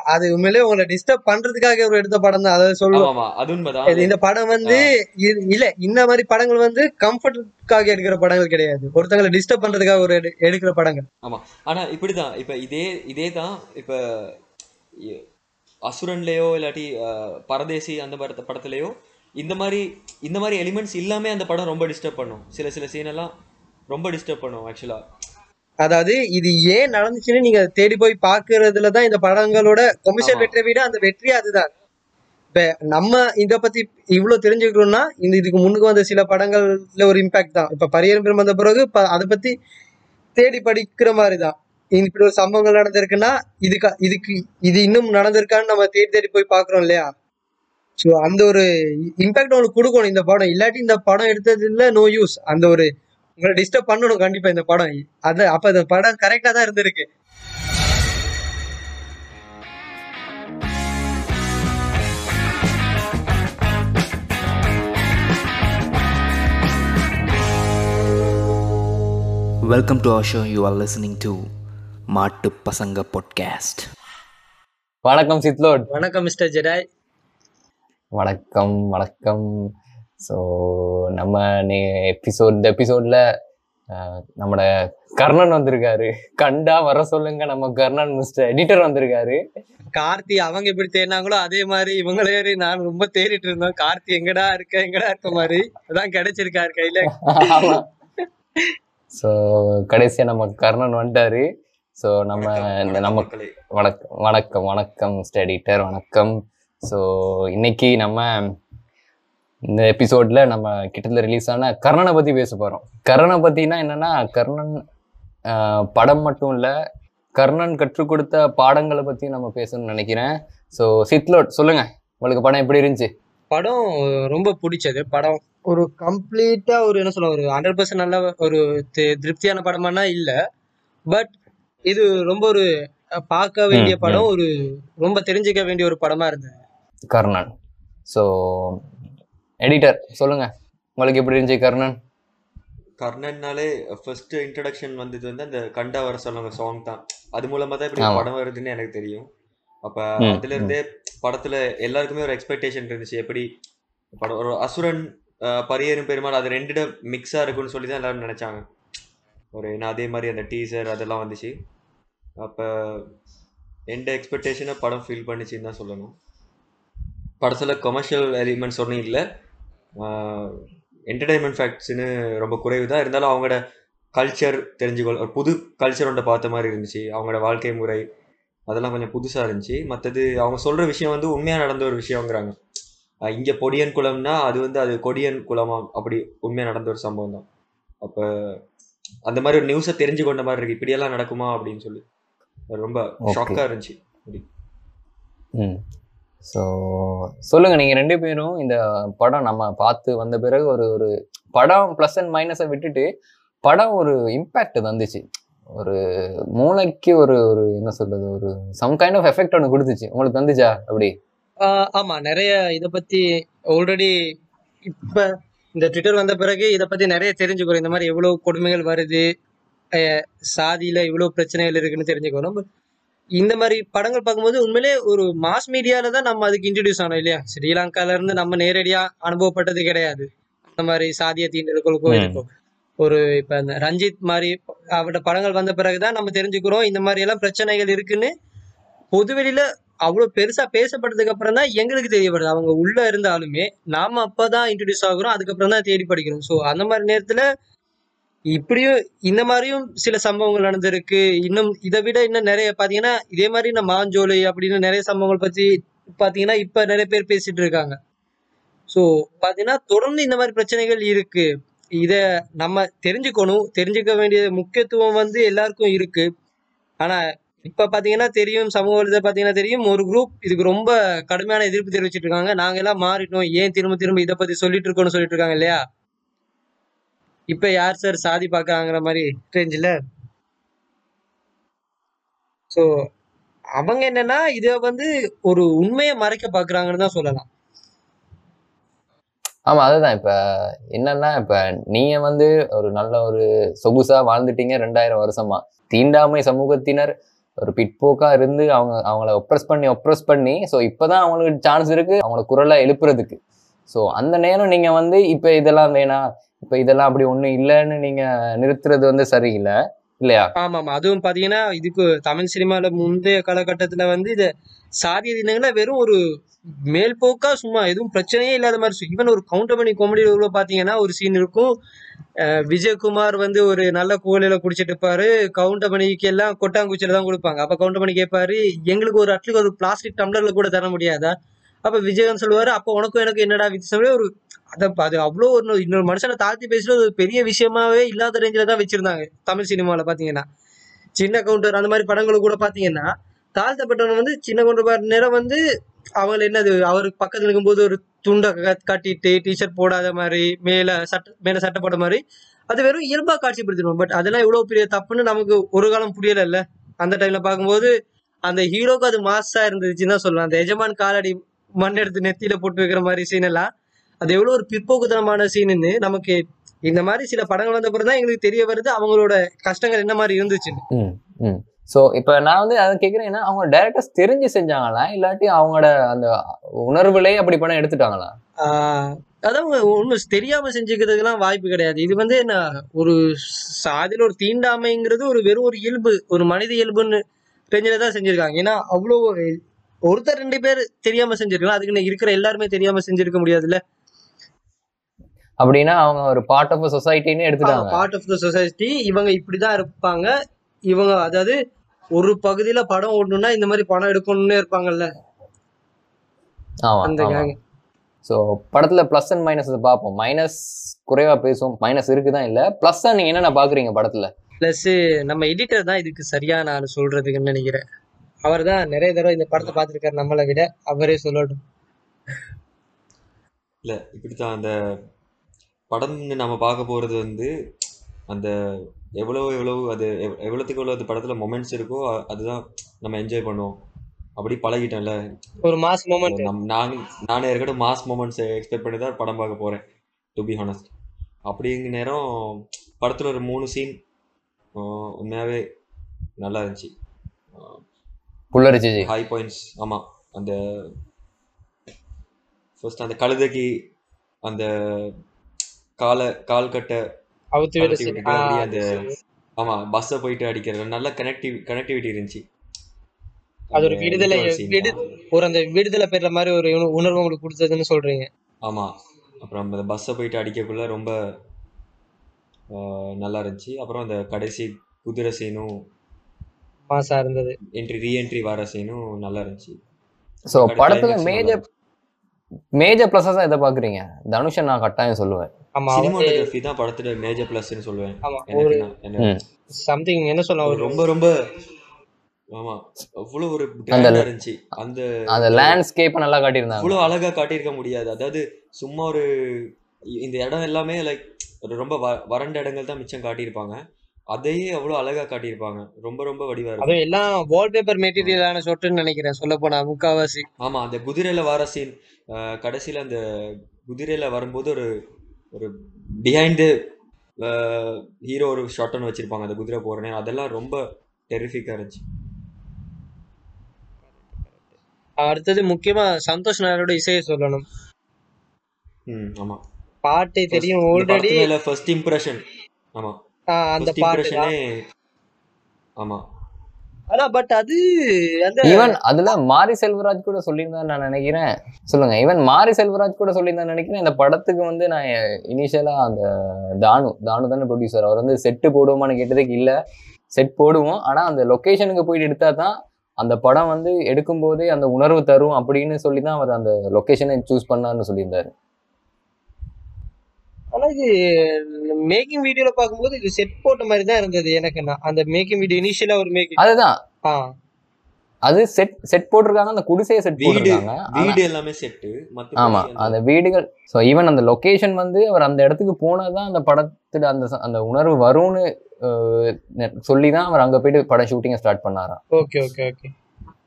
அது உண்மையிலேயே உங்களை டிஸ்டர்ப் பண்றதுக்காக ஒரு எடுத்த படம் தான் அதாவது சொல்லுவோம் ஆமா ஆமா அது உண்மைதான் இது- இந்த படம் வந்து இது- இல்ல இந்த மாதிரி படங்கள் வந்து கம்ஃபர்ட்டுக்காக எடுக்கிற படங்கள் கிடையாது ஒருத்தங்களை டிஸ்டர்ப் பண்றதுக்காக ஒரு எடு- எடுக்கிற படங்கள் ஆனா இப்படிதான் இப்ப இதே இதே தான் இப்ப இ- அசுரன்லயோ இல்லாட்டி அஹ், பரதேசி அந்த படத்த படத்துலயோ இந்த மாதிரி இந்த மாதிரி எலிமெண்ட்ஸ் இல்லாம அந்த படம் ரொம்ப டிஸ்டர்ப் பண்ணும் சில சில சீன் எல்லாம் ரொம்ப டிஸ்டர்ப் பண்ணும் ஆக்சுவலா அதாவது இது ஏன் நடந்துச்சுன்னு நீங்க தேடி போய் பாக்குறதுல தான் இந்த படங்களோட கொமர்ஷியல் ஆமா. வெற்றியை விட அந்த வெற்றி அதுதான் இப்ப நம்ம இத பத்தி இவ்வளவு தெரிஞ்சுக்கணும்னா இந்த இதுக்கு முன்னுக்கு வந்த சில படங்கள்ல ஒரு இம்பாக்ட் தான் இப்ப பரியரும் பெரும் வந்த பிறகு இப்ப அதை பத்தி தேடி படிக்கிற மாதிரி தான் இப்படி ஒரு சம்பவங்கள் நடந்திருக்குன்னா இதுக்கு இதுக்கு இது இன்னும் நடந்திருக்கான்னு நம்ம தேடி தேடி போய் பாக்குறோம் இல்லையா ஸோ அந்த ஒரு இம்பாக்ட் உங்களுக்கு கொடுக்கணும் இந்த படம் இல்லாட்டி இந்த படம் எடுத்ததுல நோ யூஸ் அந்த ஒரு உங்களை டிஸ்டர்ப் பண்ணணும் கண்டிப்பா இந்த படம் அது அப்ப இந்த படம் கரெக்டா தான் இருந்திருக்கு Welcome to our show. You are listening to மாட்டு பசங்க பாட்காஸ்ட் வணக்கம் சித்லோட் வணக்கம் மிஸ்டர் ஜெடாய் வணக்கம் வணக்கம் ஸோ நம்ம நீ எபிசோட் இந்த எபிசோட்ல நம்மட கர்ணன் வந்திருக்காரு கண்டா வர சொல்லுங்க நம்ம கர்ணன் மிஸ்டர் எடிட்டர் வந்திருக்காரு கார்த்தி அவங்க எப்படி தேடினாங்களோ அதே மாதிரி இவங்களே நான் ரொம்ப தேடிட்டு இருந்தோம் கார்த்தி எங்கடா இருக்க எங்கடா இருக்க மாதிரி அதான் கிடைச்சிருக்காரு கையில ஆமா ஸோ கடைசியா நம்ம கர்ணன் வந்துட்டாரு ஸோ நம்ம இந்த நம்ம மக்களே வணக்கம் வணக்கம் வணக்கம் மிஸ்டர் எடிட்டர் வணக்கம் ஸோ இன்னைக்கு நம்ம இந்த எபிசோட்ல நம்ம கிட்டத்தட்ட ரிலீஸ் ஆன கர்ணனை பத்தி பேச போறோம் கர்ணனை பத்தினா என்னன்னா கர்ணன் ஆஹ், படம் மட்டும் இல்ல கர்ணன் கற்றுக் கொடுத்த பாடங்களை பத்தி நம்ம பேசணும்னு நினைக்கிறேன் ஸோ சித்லோட் சொல்லுங்க உங்களுக்கு படம் எப்படி இருந்துச்சு படம் ரொம்ப பிடிச்சது படம் ஒரு கம்ப்ளீட்டா ஒரு என்ன சொல்ல ஒரு ஹண்ட்ரட் பர்சன்ட் நல்ல ஒரு தி- திருப்தியான படமானா இல்ல பட் இது ரொம்ப ஒரு அஹ், பார்க்க வேண்டிய ம், படம் ஒரு ரொம்ப தெரிஞ்சுக்க வேண்டிய ஒரு படமா இருந்தது கர்ணன் ஸோ எடிட்டர் சொல்லுங்க உங்களுக்கு எப்படி இருந்துச்சு கர்ணன் கர்ணன்னாலே ஃபர்ஸ்ட் இன்ட்ரடக்ஷன் வந்தது வந்து அந்த கண்டா வர சொல்லுங்க சாங் தான் அது மூலமா தான் இப்படி ஆமா. படம் வருதுன்னு எனக்கு தெரியும் அப்ப ம், அதுல இருந்தே படத்துல எல்லாருக்குமே ஒரு எக்ஸ்பெக்டேஷன் இருந்துச்சு எப்படி படம் ஒரு அசுரன் அஹ், பரியரும் பெருமாள் அது ரெண்டு மிக்ஸா இருக்குன்னு சொல்லி தான் எல்லாரும் நினைச்சாங்க ஒரு ஏன்னா அதே மாதிரி அந்த டீசர் அதெல்லாம் வந்துச்சு அப்ப எந்த எக்ஸ்பெக்டேஷனை படம் ஃபீல் பண்ணிச்சுன்னு தான் சொல்லணும் படத்துல கமர்ஷியல் எலிமெண்ட்ஸ் ஒன்றும் இல்லை என்டர்டைன்மெண்ட் ஃபேக்ட்ஸ்னு ரொம்ப குறைவு தான் இருந்தாலும் அவங்களோட கல்ச்சர் தெரிஞ்சுக்கொள் ஒரு புது கல்ச்சர் ஒன்றை பார்த்த மாதிரி இருந்துச்சு அவங்களோட வாழ்க்கை முறை அதெல்லாம் கொஞ்சம் புதுசாக இருந்துச்சு மற்றது அவங்க சொல்கிற விஷயம் வந்து உண்மையாக நடந்த ஒரு விஷயங்கிறாங்க இங்கே பொடியன் குளம்னா அது வந்து அது கொடியன் குளமா அப்படி உண்மையாக நடந்த ஒரு சம்பவம் தான் அப்போ அந்த மாதிரி ஒரு நியூஸை தெரிஞ்சு கொண்ட மாதிரி இருக்கு இப்படியெல்லாம் நடக்குமா அப்படின்னு சொல்லி அது ரொம்ப Okay. ஷாக்காக இருந்துச்சு ம் ஸோ சொல்லுங்க நீங்க ரெண்டு பேரும் இந்த படம் நம்ம பார்த்து வந்த பிறகு ஒரு ஒரு படம் ப்ளஸ் அண்ட் மைனஸை விட்டுட்டு படம் ஒரு இம்பேக்ட் தந்துச்சு ஒரு மூளைக்கு ஒரு ஒரு என்ன சொல்றது ஒரு சம் கைண்ட் ஆஃப் எஃபெக்ட் ஒன்று கொடுத்துச்சு உங்களுக்கு தந்துச்சா அப்படி ஆஹ் ஆமா நிறைய இத பத்தி ஆல்ரெடி இப்ப இந்த ட்விட்டர் வந்த பிறகு இத பத்தி நிறைய தெரிஞ்சுக்கிறோம் இந்த மாதிரி எவ்வளவு கொடுமைகள் வருது அஹ் சாதியில இவ்வளவு பிரச்சனைகள் இருக்குன்னு தெரிஞ்சுக்கிறோம் But இந்த மாதிரி படங்கள் பார்க்கும்போது உண்மையிலே ஒரு மாஸ் மீடியால தான் நம்ம அதுக்கு இன்ட்ரடியூஸ் ஆனோம் இல்லையா ஸ்ரீலங்கால இருந்து நம்ம நேரடியா அனுபவப்பட்டது கிடையாது அந்த மாதிரி சாதிய தீண்டலுக்கும் ம். இருக்கும் ஒரு இப்ப இந்த ரஞ்சித் மாதிரி அவரோட படங்கள் வந்த பிறகுதான் நம்ம தெரிஞ்சுக்கிறோம் இந்த மாதிரி எல்லாம் பிரச்சனைகள் இருக்குன்னு பொதுவெளியில அவ்வளவு பெருசா பேசப்பட்டதுக்கு அப்புறம் தான் எங்களுக்கு தெரியப்படுது அவங்க உள்ள இருந்தாலுமே நாம அப்பதான் இன்ட்ரடியூஸ் ஆகுறோம் அதுக்கப்புறம் தான் தேடி படிக்கிறோம் ஸோ அந்த மாதிரி நேரத்துல இப்படியும் இந்த மாதிரியும் சில சம்பவங்கள் நடந்திருக்கு இன்னும் இதை விட இன்னும் நிறைய பாத்தீங்கன்னா இதே மாதிரி இந்த மாஞ்சோலை அப்படின்னு நிறைய சம்பவங்கள் பத்தி பாத்தீங்கன்னா இப்ப நிறைய பேர் பேசிட்டு இருக்காங்க ஸோ பாத்தீங்கன்னா தொடர்ந்து இந்த மாதிரி பிரச்சனைகள் இருக்கு இத நம்ம தெரிஞ்சுக்கணும் தெரிஞ்சுக்க வேண்டிய முக்கியத்துவம் வந்து எல்லாருக்கும் இருக்கு ஆனா இப்ப பாத்தீங்கன்னா தெரியும் சமூக வலைதள பாத்தீங்கன்னா தெரியும் ஒரு குரூப் இதுக்கு ரொம்ப கடுமையான எதிர்ப்பு தெரிவிச்சிட்டு இருக்காங்க நாங்க எல்லாம் மாறிட்டோம் ஏன் திரும்ப திரும்ப இதை பத்தி சொல்லிட்டு இருக்கோம்னு சொல்லிட்டு இருக்காங்க இல்லையா இப்ப யார் சார் சாதி பார்க்கறாங்கிற மாதிரி ரேஞ்சில் ஸோ அவங்க என்னன்னா இத வந்து ஒரு உண்மையை மறைக்க பாக்குறாங்கன்னு தான் சொல்லலாம் ஆமா அதுதான் இப்ப என்னன்னா இப்ப நீங்க வந்து ஒரு நல்ல ஒரு சொகுசா வாழ்ந்துட்டீங்க ரெண்டாயிரம் வருஷமா தீண்டாமை சமூகத்தினர் ஒரு பிற்போக்கா இருந்து அவங்க அவங்கள ஒப்ரஸ் பண்ணி ஒப்ரஸ் பண்ணி ஸோ இப்போதான் அவங்களுக்கு சான்ஸ் இருக்கு அவங்கள குரலை எழுப்புறதுக்கு ஸோ அந்த நேரம் நீங்க வந்து இப்போ இதெல்லாம் வேணாம் இப்போ இதெல்லாம் அப்படி ஒன்றும் இல்லைன்னு நீங்க நிறுத்துறது வந்து சரியில்லை இல்லையா ஆமா ஆமா அதுவும் பாத்தீங்கன்னா இதுக்கு தமிழ் சினிமால முந்தைய காலகட்டத்துல வந்து இது சாதிய தினங்கள வெறும் ஒரு மேல்போக்கா சும்மா எதுவும் பிரச்சனையே இல்லாத மாதிரி ஈவன் ஒரு கவுண்டர் பண்ணி காமெடி உள்ள பாத்தீங்கன்னா ஒரு சீன் இருக்கும் அஹ் விஜயகுமார் வந்து ஒரு நல்ல கோலையில குடிச்சிட்டு இருப்பாரு கவுண்டர் மணிக்கு எல்லாம் கொட்டாங்குச்சியில தான் கொடுப்பாங்க அப்ப கவுண்டர் பண்ணி கேட்பாரு எங்களுக்கு ஒரு அட்லீஸ்ட் ஒரு பிளாஸ்டிக் டம்ளர்ல கூட தர முடியாதா அப்ப விஜயகாந்த் சொல்லுவாரு அப்ப உனக்கும் எனக்கு என்னடா வித்தியாசம் ஒரு அத அது அவ்வளோ ஒரு இன்னொரு மனுஷனை தாழ்த்தி பேசுறது ஒரு பெரிய விஷயமாவே இல்லாத ரேஞ்சில தான் வச்சிருந்தாங்க தமிழ் சினிமால பாத்தீங்கன்னா சின்ன கவுண்டர் அந்த மாதிரி படங்கள் கூட பாத்தீங்கன்னா தாழ்த்தப்பட்டவன் வந்து சின்ன கவுண்டர் பாரு நேரம் வந்து அவங்க என்னது அவருக்கு பக்கத்துல இருக்கும்போது ஒரு துண்டை க- கட்டிட்டு டிஷர்ட் போடாத மாதிரி மேல சட்டை மேல சட்டை போட்ட மாதிரி அது வெறும் இயல்பா காட்சிப்படுத்திடுவோம் பட் அதெல்லாம் எவ்வளவு பெரிய தப்புன்னு நமக்கு ஒரு காலம் புரியல அந்த டைம்ல பார்க்கும்போது அந்த ஹீரோக்கு அது மாசா இருந்துச்சுன்னு தான் சொல்லலாம் அந்த எஜமான் காலடி மண் எடுத்து நெத்தியில போட்டு வைக்கிற மாதிரி சீன் எல்லாம் அது எவ்வளவு ஒரு பிற்போக்குத்தனமான சீனுன்னு நமக்கு இந்த மாதிரி சில படங்கள் வந்த பிறகு தான் எங்களுக்கு தெரிய வருது அவங்களோட கஷ்டங்கள் என்ன மாதிரி இருந்துச்சுன்னு ம் ம் ஸோ இப்போ நான் வந்து அதை கேட்குறேன் ஏன்னா அவங்க டேரக்டர்ஸ் தெரிஞ்சு செஞ்சாங்களா இல்லாட்டி அவங்களோட அந்த உணர்வுலே அப்படி படம் எடுத்துட்டாங்களா ஆஹ் அதான் ஒன்றும் தெரியாம செஞ்சுக்கிறதுக்கெல்லாம் வாய்ப்பு கிடையாது இது வந்து என்ன ஒரு சாதியில ஒரு தீண்டாமைங்கிறது ஒரு வெறும் ஒரு இயல்பு ஒரு மனித இயல்புன்னு தெரிஞ்சதை தான் செஞ்சிருக்காங்க ஏன்னா அவ்வளோ ஒருத்தர் ரெண்டு பேர் தெரியாம செஞ்சிருக்கலாம் அதுக்கு இருக்கிற எல்லாருமே தெரியாம செஞ்சிருக்க முடியாதுல்ல அப்படின்னா அவங்க ஒரு பார்ட் ஆஃப் சொசைட்டின்னு எடுத்துட்டாங்க பார்ட் ஆஃப் த சொசைட்டி இவங்க இப்படிதான் இருப்பாங்க இவங்க அதாவது ஒரு பகுதியில படம் ஓடணும்னா இந்த மாதிரி படம் எடுக்கணும்னு இருப்பாங்கல்ல ஆமா அந்த ஆமா gang. ஸோ படத்துல ப்ளஸ் அண்ட் மைனஸ் பார்ப்போம் மைனஸ் குறைவா பேசுவோம் மைனஸ் இருக்குதான் இல்ல ப்ளஸ் நீங்க என்னென்ன பாக்குறீங்க படத்துல பிளஸ் நம்ம எடிட்டர் தான் இதுக்கு சரியான ஆள் சொல்றதுக்குன்னு நினைக்கிறேன் அவர் தான் நிறைய தடவை இந்த படத்தை பார்த்திருக்காரு நம்மளை விட அவரே சொல்லட்டும் இல்லை இப்படித்தான் அந்த படம்னு நம்ம பார்க்க போகிறது வந்து அந்த எவ்வளோ எவ்வளோ அது எவ்- எவ்வளோத்துக்கு எவ்வளோ அது படத்தில் மொமெண்ட்ஸ் இருக்கோ அ- அதுதான் நம்ம என்ஜாய் பண்ணுவோம் அப்படி பழகிட்டோம்ல ஒரு மாஸ் மூமெண்ட் நம் நான் நானே ஏற்கனவே மாஸ் மூமெண்ட்ஸ் எக்ஸ்பெக்ட் பண்ணி தான் படம் பார்க்க போகிறேன் டு பி ஹானஸ்ட் அப்படிங்கிற நேரம் படத்தில் ஒரு மூணு சீன் உண்மையாகவே நல்லா இருந்துச்சு புல்லரிச்சு ஹை பாயிண்ட்ஸ் ஆமாம் அந்த ஃபர்ஸ்ட் அந்த கழுதைக்கு அந்த காலை கால் கட்டை அவுத்து விட கழட்டி விட்டுட்டு அப்படியே அந்த ஆமாம் பஸ்ஸை போயிட்டு அடிக்கிறது நல்ல கனெக்டிவ் கனெக்டிவிட்டி இருந்துச்சு அது ஒரு விடுதலை விடு ஒரு அந்த விடுதலை பெற மாதிரி ஒரு உண- உணர்வு உங்களுக்கு கொடுத்ததுன்னு சொல்றீங்க ஆமாம் அப்புறம் அந்த பஸ்ஸை போயிட்டு அடிக்கக்குள்ள ரொம்ப ஆஹ், நல்லா இருந்துச்சு அப்புறம் அந்த கடைசி குதிரை சீனும் மாசா இருந்தது என்ட்ரி ரீஎன்ட்ரி வர சீனும் நல்லா இருந்துச்சு ஸோ கடைசி படத்துல climax நல்லா மேஜர் மேஜர் ப்ளஸஸாக எதை பாக்குறீங்க தனுஷை நான் கட்டாயம் சொல்லுவேன் ஆமா அவங்க சினிமாட்டோகிராஃபி தான் படத்துல மேஜர் ப்ளஸ்ன்னு சொல்லுவேன் ஆமா எனக்கு ஒரு நான் என்ன ம். சம்திங் என்ன சொல்ல ஒரு ஒரு ரொம்ப ரொம்ப ஆமா அவ்வளோ ஒரு அந்த கிராண்டா இருந்துச்சு அந்த அந்த லேண்ட்ஸ்கேப்பை நல்லா காட்டியிருந்தாங்க அவ்வளோ அழகா காட்டியிருக்க முடியாது அதாவது சும்மா ஒரு இந்த இடம் எல்லாமே லைக் ஒரு ரொம்ப வ- வறண்ட இடங்கள் தான் மிச்சம் காட்டியிருப்பாங்க அதையே அவ்வளோ அழகா காட்டியிருப்பாங்க ரொம்ப ரொம்ப வடிவா இருக்கும் அதுவும் எல்லாம் வால்பேப்பர் மெட்டீரியலான ஷொட்டுன்னு நினைக்கிறேன் சொல்ல போனா முக்காவாசி ஆமா அந்த குதிரையில வர சீன் கடைசியில அந்த குதிரையில வரும்போது ஒரு ஒரு பிஹைண்ட் ஹீரோ ஒரு ஷாட் ஒன்று வச்சிருப்பாங்க அந்த குதிரை போற நேரம் அதெல்லாம் ரொம்ப டெரிஃபிக்கா இருந்துச்சு அடுத்தது முக்கியமா சந்தோஷ் நாயரோட இசையை சொல்லணும் ம் ஆமா பாட்டு தெரியும் இந்த ஆல்ரெடி படத்து மேல ஃபர்ஸ்ட் இம்ப்ரெஷன் ஆமா அந்த ஃபர்ஸ்ட் பாட்டு தான் இம்ப்ரெஷனே ஆமா ஆனா பட் அது அந்த ஈவன் அதுல மாரி செல்வராஜ் கூட சொல்லியிருந்தான்னு நான் நினைக்கிறேன் சொல்லுங்க ஈவன் மாரி செல்வராஜ் கூட சொல்லியிருந்தான்னு நினைக்கிறேன் இந்த படத்துக்கு வந்து நான் இனிஷியலா அந்த தானு தானு தானே ப்ரொடியூசர் அவர் வந்து செட்டு போடுவோமான்னு கேட்டதுக்கு இல்ல செட் போடுவோம் ஆனா அந்த லொகேஷனுக்கு போயிட்டு எடுத்தா தான் அந்த படம் வந்து எடுக்கும்போதே அந்த உணர்வு தரும் அப்படின்னு சொல்லி தான் அவர் அந்த லொகேஷனை சூஸ் பண்ணார்னு சொல்லியிருந்தாரு ஆனா இது மேக்கிங் வீடியோல பாக்கும்போது இது செட் போட்ட மாதிரி தான் இருந்தது எனக்கு நான் அந்த மேக்கிங் வீடியோ இனிஷியலா ஒரு மேக்கிங் அதுதான் ஆ அது செட் செட் போட்டிருக்காங்க அந்த குடிசையை செட் வீடு போட்டிருக்காங்க ஆனா வீடு எல்லாமே செட்டு ஆமா மற்ற அந்த வீடுகள் ஸோ ஈவன் அந்த லொகேஷன் வந்து அவர் அந்த இடத்துக்கு போனதான் அந்த படத்துல அந்த ச- அந்த உணர்வு வரும்னு சொல்லி தான் அவர் அங்க போயிட்டு படம் ஷூட்டிங்கை ஸ்டார்ட் பண்ணாராம் ஓகே ஓகே ஓகே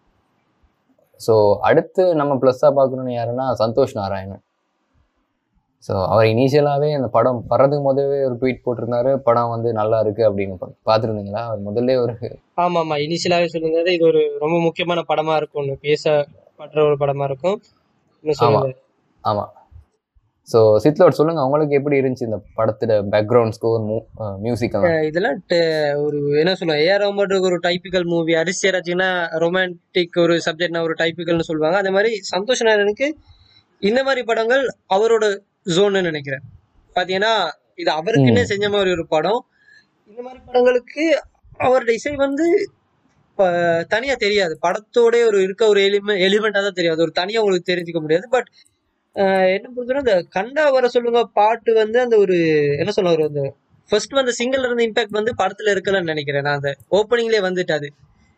ஸோ அடுத்து நம்ம ப்ளஸ்ஸாக பார்க்கணும்னு யாருன்னா சந்தோஷ் நாராயணன் ஸோ அவர் இனிஷியலாகவே அந்த படம் வர்றதுக்கு முதவே ஒரு ட்வீட் போட்டிருந்தாரு படம் வந்து நல்லா இருக்கு அப்படின்னு பா- பார்த்திருந்தீங்களா அவர் முதல்ல ஒரு ஆமா ஆமா இனிஷியலாவே சொல்லுங்க இது ஒரு ரொம்ப முக்கியமான படமா இருக்கும் பேசப்படுற ஒரு படமா இருக்கும் இன்னும் சொல்லுங்க ஆமாம் ஸோ சித்லோட் சொல்லுங்க உங்களுக்கு எப்படி இருந்துச்சு இந்த படத்துல பேக்ரவுண்ட் ஸ்கோர் மியூசிக் எல்லாம் அஹ் இதெல்லாம் ட- ஒரு என்ன சொல்லுவோம் ஏஆர் ரஹ்மானுக்கு ஒரு டைப்பிக்கல் மூவி அரிசியராஜினா ரொமான்டிக் ஒரு சப்ஜெக்ட்னா ஒரு டைப்பிக்கல்னு சொல்லுவாங்க அதே மாதிரி சந்தோஷ் நாராயணனுக்கு இந்த மாதிரி படங்கள் அவரோட ஜோன்னு நினைக்கிறேன் பாத்தீங்கன்னா இது அவருக்குன்னே செஞ்ச மாதிரி ஒரு படம் இந்த மாதிரி படங்களுக்கு அவரோட இசை வந்து ப- தனியா தெரியாது படத்தோட ஒரு இருக்க ஒரு எலிமெண்ட் எலிமெண்டா தான் தெரியாது ஒரு தனியா உங்களுக்கு தெரிஞ்சுக்க முடியாது பட் என்ன பொறுத்தவரை இந்த கண்டா வர சொல்லுங்க பாட்டு வந்து அந்த ஒரு என்ன சொல்ல ஒரு அந்த ஃபர்ஸ்ட் வந்த சிங்கிள் இருந்த இம்பாக்ட் வந்து படத்துல இருக்கலன்னு நினைக்கிறேன் நான் அந்த ஓப்பனிங்லேயே வந்துட்டு அது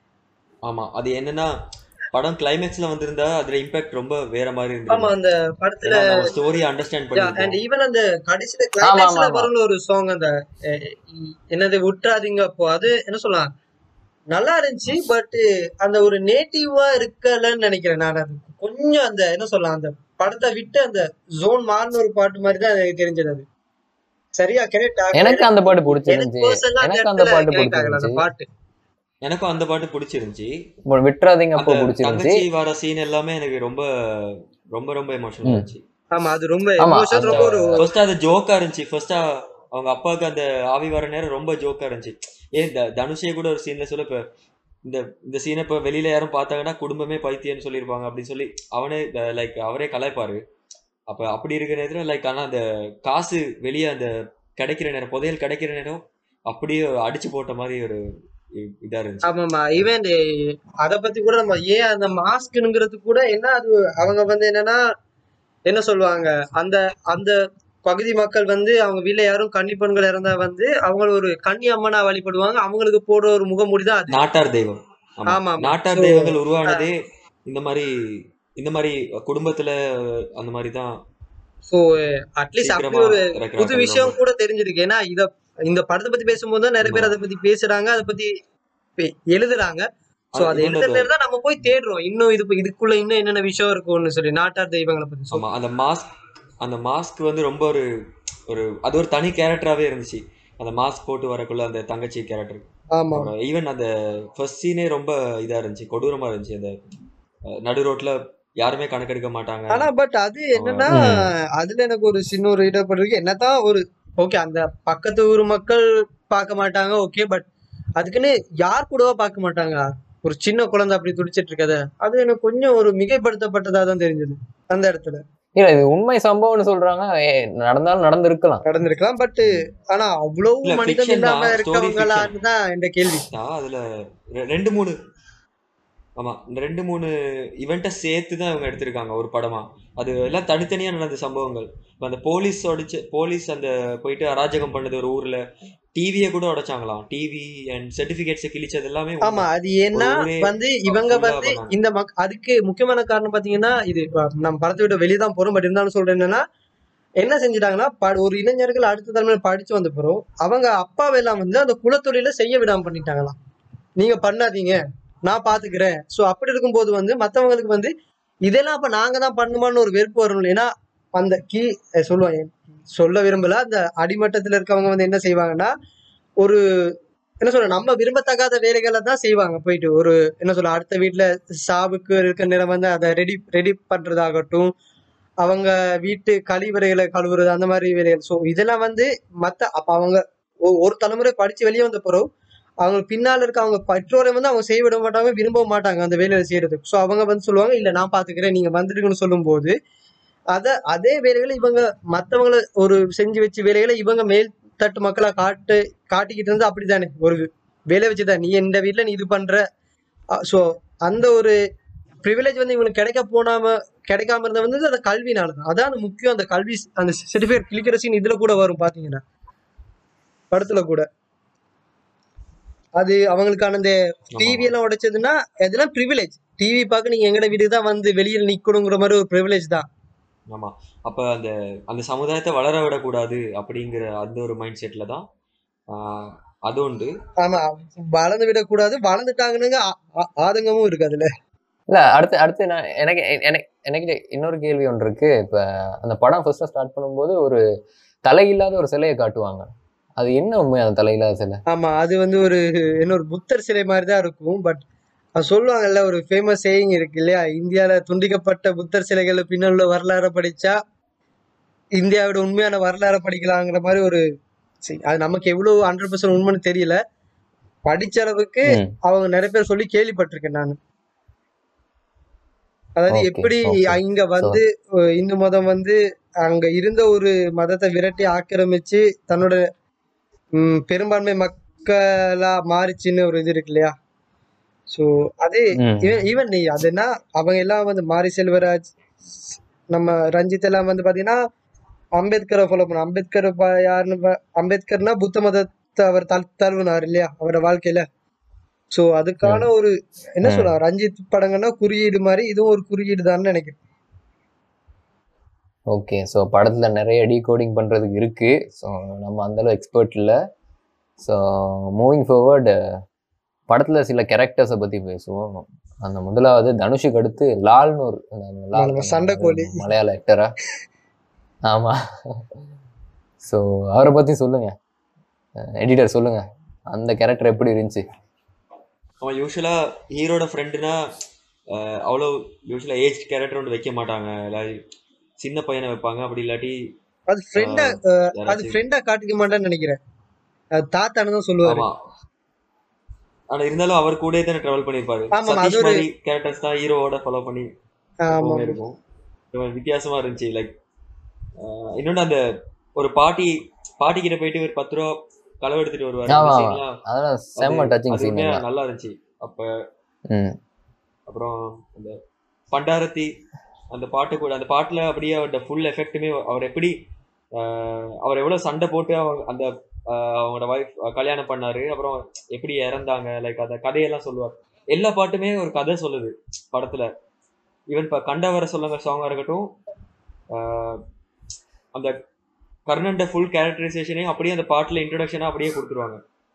ஆமா அது என்னன்னா படம் கிளைமேக்ஸ்ல வந்திருந்தா அதுல இம்பாக்ட் ரொம்ப வேற மாதிரி ஆமா இருந்தது அந்த படத்துல ஏன்னா நம்ம ஸ்டோரி அண்டர்ஸ்டாண்ட் அண்ட் பண்ணிருக்கோம் ஈவன் அந்த கடைசியில ஆமா, கிளைமேக்ஸ்ல ஆமா. வரும்ல ஒரு சாங் அந்த அஹ், இ- என்னது விட்டுறாதீங்க அப்போ அது என்ன சொல்லலாம் நல்லா இருந்துச்சு பட் அந்த ஒரு நேட்டிவா இருக்கலன்னு நினைக்கிறேன் நான் அது கொஞ்சம் அந்த என்ன சொல்லலாம் அந்த படத்தை விட்டு அந்த ஜோன் மாறின ஒரு பாட்டு மாதிரி தான் எனக்கு தெரிஞ்சது அது சரியா கரெக்ட் எனக்கு அந்த பாட்டு எனக்கு பிடிச்சிருந்துச்சு personal ஆ அந்த எனக்கு அந்த இடத்துல பாட்டு connect ஆகல அந்த பிடிச்சிருந்துச்சு பாட்டு எனக்கும் அந்த பாட்டு பிடிச்சிருந்துச்சு இப்போ விட்டுறாதீங்க அப்போ அந்த பிடிச்சிருந்துச்சு தங்கச்சி வர சீன் எல்லாமே எனக்கு ரொம்ப ரொம்ப ரொம்ப எமோஷனல் ம். இருந்துச்சு ஆமா அது ரொம்ப ஆமா, emotion, அந்த- ரொம்ப ஒரு ஃபர்ஸ்ட் அது ஜோக்கா இருந்துச்சு ஃபர்ஸ்ட் அவங்க அப்பாவுக்கு அந்த ஆவி வர நேரம் ரொம்ப ஜோக்கா இருந்துச்சு ஏன் த- தனுஷே கூட ஒரு சீன்ல சொல்ல இப்ப இந்த இந்த சீனை இப்ப வெளியில யாரும் பார்த்தாங்கன்னா குடும்பமே பைத்தியம்னு சொல்லியிருப்பாங்க அப்படின்னு சொல்லி அவனே லைக் அவரே கலாய்ப்பாரு அப்ப அப்படி இருக்கிற நேரத்துல லைக் ஆனா அந்த காசு வெளியே அந்த கிடைக்கிற நேரம் புதையல் கிடைக்கிற நேரம் அப்படியே அடிச்சு போட்ட மாதிரி ஒரு இ- இதா இருந்துச்சு ஆமாமா ஈவன் அத பத்தி கூட நம்ம ஏன் அந்த மாஸ்க்ங்கிறது கூட என்ன அது அவங்க வந்து என்னன்னா என்ன சொல்லுவாங்க அந்த அந்த பகுதி மக்கள் வந்து அவங்க வீட்ல யாரும் கன்னி பெண்கள் இறந்தா வந்து அவங்க ஒரு கன்னி அம்மனா வழிபடுவாங்க அவங்களுக்கு போடுற ஒரு முகமூடி தான் அது நாட்டார் தெய்வம் ஆமா. ஆமா, ஆமா. நாட்டார் So, தெய்வங்கள் உருவானதே இந்த மாதிரி இந்த மாதிரி குடும்பத்துல அந்த மாதிரி தான் சோ அட்லீஸ்ட் அப்படி சீக்கிரமா ஒரு இறக்குறாங்க புது விஷயம் கூட தெரிஞ்சிருக்கு ஏன்னா இத இந்த படத்தை பத்தி பேசும்போது தான் நிறைய பேர் ஆமா. அதை பத்தி பேசுறாங்க அதை பத்தி பே- எழுதுறாங்க சோ அது அதை இன்னொன்னு எழுதுறது தான் நம்ம போய் தேடுறோம் இன்னும் இது இதுக்குள்ள இன்னும் என்னென்ன விஷயம் இருக்கும்னு சொல்லி நாட்டார் தெய்வங்களை பத்தி So, ஆமா அந்த மாஸ்க் அந்த மாஸ்க் வந்து ரொம்ப ஒரு ஒரு அது ஒரு தனி கேரக்டராகவே இருந்துச்சு அந்த மாஸ்க் போட்டு வரக்குள்ள அந்த தங்கச்சி கேரக்டர் ஆமா ஈவன் அந்த ஃபர்ஸ்ட் சீனே ரொம்ப இதா இருந்துச்சு கொடூரமா இருந்துச்சு அந்த அஹ், நடு ரோட்ல யாருமே கணக்கெடுக்க மாட்டாங்க ஆனா பட் அது என்னன்னா ம். அதுல எனக்கு ஒரு சின்ன ஒரு இடப்பட்டு இருக்கு என்னதான் ஒரு ஓகே அந்த பக்கத்து ஊர் மக்கள் பார்க்க மாட்டாங்க ஓகே பட் அதுக்குன்னு யார் கூடவா பார்க்க மாட்டாங்க ஒரு சின்ன குழந்தை அப்படி துடிச்சிட்டு இருக்கத அது எனக்கு கொஞ்சம் ஒரு மிகைப்படுத்தப்பட்டதா தான் தெரிஞ்சது அந்த இடத்துல இல்ல இது உண்மை சம்பவம்னு சொல்றாங்க ஏ, நடந்தாலும் நடந்திருக்கலாம் நடந்திருக்கலாம் பட் ஆனா அவ்வளவு இல்ல, மனிதம் fiction இல்லாம தான், story இருக்கவங்களான்னு தான் இந்த கேள்வி தான் அதுல ரெ- ரெண்டு மூணு ஆமா இந்த ரெண்டு மூணு இவெண்ட்டை சேர்த்து தான் இவங்க எடுத்திருக்காங்க ஒரு படமா அது எல்லாம் தனித்தனியா நடந்த சம்பவங்கள் இப்ப அந்த போலீஸ் உடைச்சு போலீஸ் அந்த போயிட்டு அராஜகம் பண்ணது ஒரு ஊர்ல டிவியை கூட உடைச்சாங்களாம் டிவி அண்ட் சர்டிபிகேட்ஸை கிழிச்சது எல்லாமே உண்மை. ஆமா அது ஏன்னா ஒரு ஊரே வந்து இவங்க full ஆ வந்து பண்ணாங்க. இந்த மக் அதுக்கு முக்கியமான காரணம் பாத்தீங்கன்னா இது அஹ், நம்ம படத்தை விட்டு வெளியே தான் போறோம் பட் இருந்தாலும் சொல்றேன் என்னன்னா என்ன செஞ்சுட்டாங்கன்னா ப- ஒரு இளைஞர்கள் அடுத்த தலைமையில படிச்சு வந்த பிறகு அவங்க அப்பாவெல்லாம் வந்து அந்த குலத்தொழில செய்ய விடாம பண்ணிட்டாங்களாம் நீங்க பண்ணாதீங்க நான் பாத்துக்கிறேன் சோ அப்படி இருக்கும்போது வந்து மத்தவங்களுக்கு வந்து இதெல்லாம் அப்ப நாங்க தான் பண்ணுமான்னு ஒரு வெறுப்பு வரும் ஏன்னா அந்த கீ அஹ் சொல்லுவாங்க சொல்ல விரும்பல அந்த அடிமட்டத்துல இருக்கவங்க வந்து என்ன செய்வாங்கன்னா ஒரு என்ன சொல்ற நம்ம விரும்பத்தகாத வேலைகளை தான் செய்வாங்க போயிட்டு ஒரு என்ன சொல்ல அடுத்த வீட்ல சாவுக்கு இருக்க நேரம் வந்து அதை ரெடி ரெடி பண்றதாகட்டும் அவங்க வீட்டு கழிவறைகளை கழுவுறது அந்த மாதிரி வேலைகள் ஸோ இதெல்லாம் வந்து மத்த அப்ப அவங்க ஒ- ஒரு தலைமுறை படிச்சு வெளியே வந்த பிறகு அவங்க பின்னால இருக்க அவங்க பெற்றோரை வந்து அவங்க செய்ய விட மாட்டாங்க விரும்பவும் மாட்டாங்க அந்த வேலையை செய்யறதுக்கு ஸோ அவங்க வந்து சொல்லுவாங்க இல்ல நான் பாத்துக்கிறேன் நீங்க வந்துடுங்கன்னு சொல்லும்போது அத அதே வேலைகளை இவங்க மத்தவங்களை ஒரு செஞ்சு வச்சு வேலைகளை இவங்க மேல் தட்டு மக்களா காட்டு காட்டிக்கிட்டு இருந்து அப்படித்தானே ஒரு வேலை வச்சுதான் நீ இந்த வீட்ல நீ இது பண்ற ஸோ அந்த ஒரு ப்ரிவிலேஜ் வந்து இவங்களுக்கு கிடைக்க போனாம கிடைக்காம இருந்த வந்து அந்த கல்வினால தான் அதான் அந்த முக்கியம் அந்த கல்வி அந்த சர்டிஃபிகேட் கிளிக்கிற சீன் இதுல கூட வரும் பாத்தீங்கன்னா படத்துல கூட அது அவங்களுக்கான இந்த டிவி எல்லாம் உடைச்சதுன்னா அதெல்லாம் ப்ரிவிலேஜ் டிவி பார்க்க நீங்க எங்கட வீட்டுக்கு தான் வந்து வெளியில நிக்கணுங்கிற மாதிரி ஒரு ப்ரிவிலேஜ் தான் ஆமா அப்ப அந்த அந்த சமுதாயத்தை வளர விடக்கூடாது அப்படிங்கிற அந்த ஒரு மைண்ட் செட்ல தான் ஆஹ், அது உண்டு ஆமா வளர்ந்து விடக்கூடாது வளர்ந்துட்டாங்கன்னு ஆ- ஆ- ஆதங்கமும் இருக்கு அதுல இல்ல அடுத்து அடுத்து நான் எனக்கு எனக்கு எனக்கு இன்னொரு கேள்வி ஒன்று இருக்கு இப்ப அந்த படம் ஃபர்ஸ்ட் ஸ்டார்ட் பண்ணும்போது ஒரு தலையில்லாத ஒரு சிலையை காட்டுவாங்க அது என்ன உண்மை அந்த தலையில்லாத சிலை ஆமா அது வந்து ஒரு என்ன ஒரு புத்தர் சிலை மாதிரி தான் இருக்கும் பட் அது சொல்லுவாங்கல்ல ஒரு ஃபேமஸ் சேயிங் இருக்கு இல்லையா இந்தியால துண்டிக்கப்பட்ட புத்தர் சிலைகள் பின்னால் உள்ள வரலாறை படிச்சா இந்தியாவோட உண்மையான வரலாறை படிக்கலாங்கிற மாதிரி ஒரு see, அது நமக்கு எவ்வளவு ஹண்ட்ரட் பர்சன்ட் உண்மைன்னு தெரியல படிச்ச அளவுக்கு ம், அவங்க நிறைய பேர் சொல்லி கேள்விப்பட்டிருக்கேன் நான் அதாவது Okay, எப்படி okay. இங்க வந்து அஹ், இந்து மதம் வந்து அங்க இருந்த ஒரு மதத்தை விரட்டி ஆக்கிரமிச்சு தன்னோட ம், பெரும்பான்மை மக்களா மாறிச்சுன்னு ஒரு இது இருக்கு இல்லையா ஸோ அது ம், ஈவன் நீ அதுனா அவங்க எல்லாம் வந்து மாரி செல்வராஜ் நம்ம ரஞ்சித் எல்லாம் வந்து பாத்தீங்கன்னா அம்பேத்கரை ஃபாலோ பண்ண அம்பேத்கர் ப- யாருன்னு பா- அம்பேத்கர்னா புத்த மதத்தை அவர் தல் தழுவினார் இல்லையா அவரோட வாழ்க்கையில ஸோ அதுக்கான ஒரு என்ன ம். சொல்லலாம் ரஞ்சித் படங்கன்னா குறியீடு மாதிரி இதுவும் ஒரு குறியீடு தான் நினைக்கிறேன் ஓகே ஸோ படத்தில் நிறைய டீகோடிங் பண்ணுறதுக்கு இருக்குது ஸோ நம்ம அந்தளவு எக்ஸ்பர்ட் இல்லை ஸோ மூவிங் ஃபார்வர்டு படத்தில் சில கேரக்டர்ஸை பற்றி பேசுவோம் அந்த முதலாவது தனுஷுக்கு அடுத்து லால்னு ஒரு அந்த லால் நம்ம சண்டைக்கோழி. மலையாள ஆக்டரா ஆமாம் ஸோ அவரை பற்றி சொல்லுங்கள் எடிட்டர் சொல்லுங்கள் அந்த கேரக்டர் எப்படி இருந்துச்சு அவன் யூஸ்வலாக ஹீரோட ஃப்ரெண்டுனா அவ்வளோ யூஸ்வலாக ஏஜ் கேரக்டர் ஒன்று வைக்க மாட்டாங்க எல்லாரும் சின்ன பையனை வைப்பாங்க அப்படி இல்லாட்டி அது ஃப்ரெண்டா அது யாராச்சும் ஃப்ரெண்டா காட்டிக்க மாட்டேன்னு நினைக்கிறேன் அது தாத்தான்னு தான் சொல்லுவாரு ஆமா ஆனா இருந்தாலும் அவர் கூடயே தானே ட்ராவல் பண்ணிருப்பாரு ஆமா, அது சதீஷ் ஒரு- மாதிரி கேரக்டர்ஸ் தான் ஹீரோவோட ஃபாலோ பண்ணி ஆமா எப்பவுமே இருக்கும் ரொம்ப வித்தியாசமா இருந்துச்சு லைக் இன்னொன்னு அந்த ஒரு பாட்டி பாட்டி கிட்ட போயிட்டு ஒரு பத்து ரூபா களவு எடுத்துட்டு வருவாரு அந்த ஆமா, scene லாம் அதெல்லாம் செம்ம அது- டச்சிங் அது சீன் உண்மையா நல்லா இருந்துச்சு அப்ப ம் அப்புறம் அந்த பண்டாரத்தி அந்த பாட்டு கூட அந்த பாட்டுல அப்படியே அவரோட ஃபுல் எஃபெக்ட்டுமே அவர் எப்படி ஆஹ், அவர் எவ்வளவு சண்டை போட்டு அவங்க அந்த ஆஹ், அவங்களோட ஒய்ஃப் கல்யாணம் பண்ணாரு அப்புறம் எப்படி இறந்தாங்க லைக் அந்த கதையெல்லாம் சொல்லுவார் எல்லா பாட்டுமே ஒரு கதை சொல்லுது படத்துல ஈவன் இப்போ கண்டவர சொல்லுங்க சாங்கா இருக்கட்டும் ஆஹ், அந்த கர்ணன்ட ஃபுல் கேரக்டரைசேஷனையும் அப்படியே அந்த பாட்டுல இன்ட்ரடக்ஷனா அப்படியே கொடுத்துருவாங்க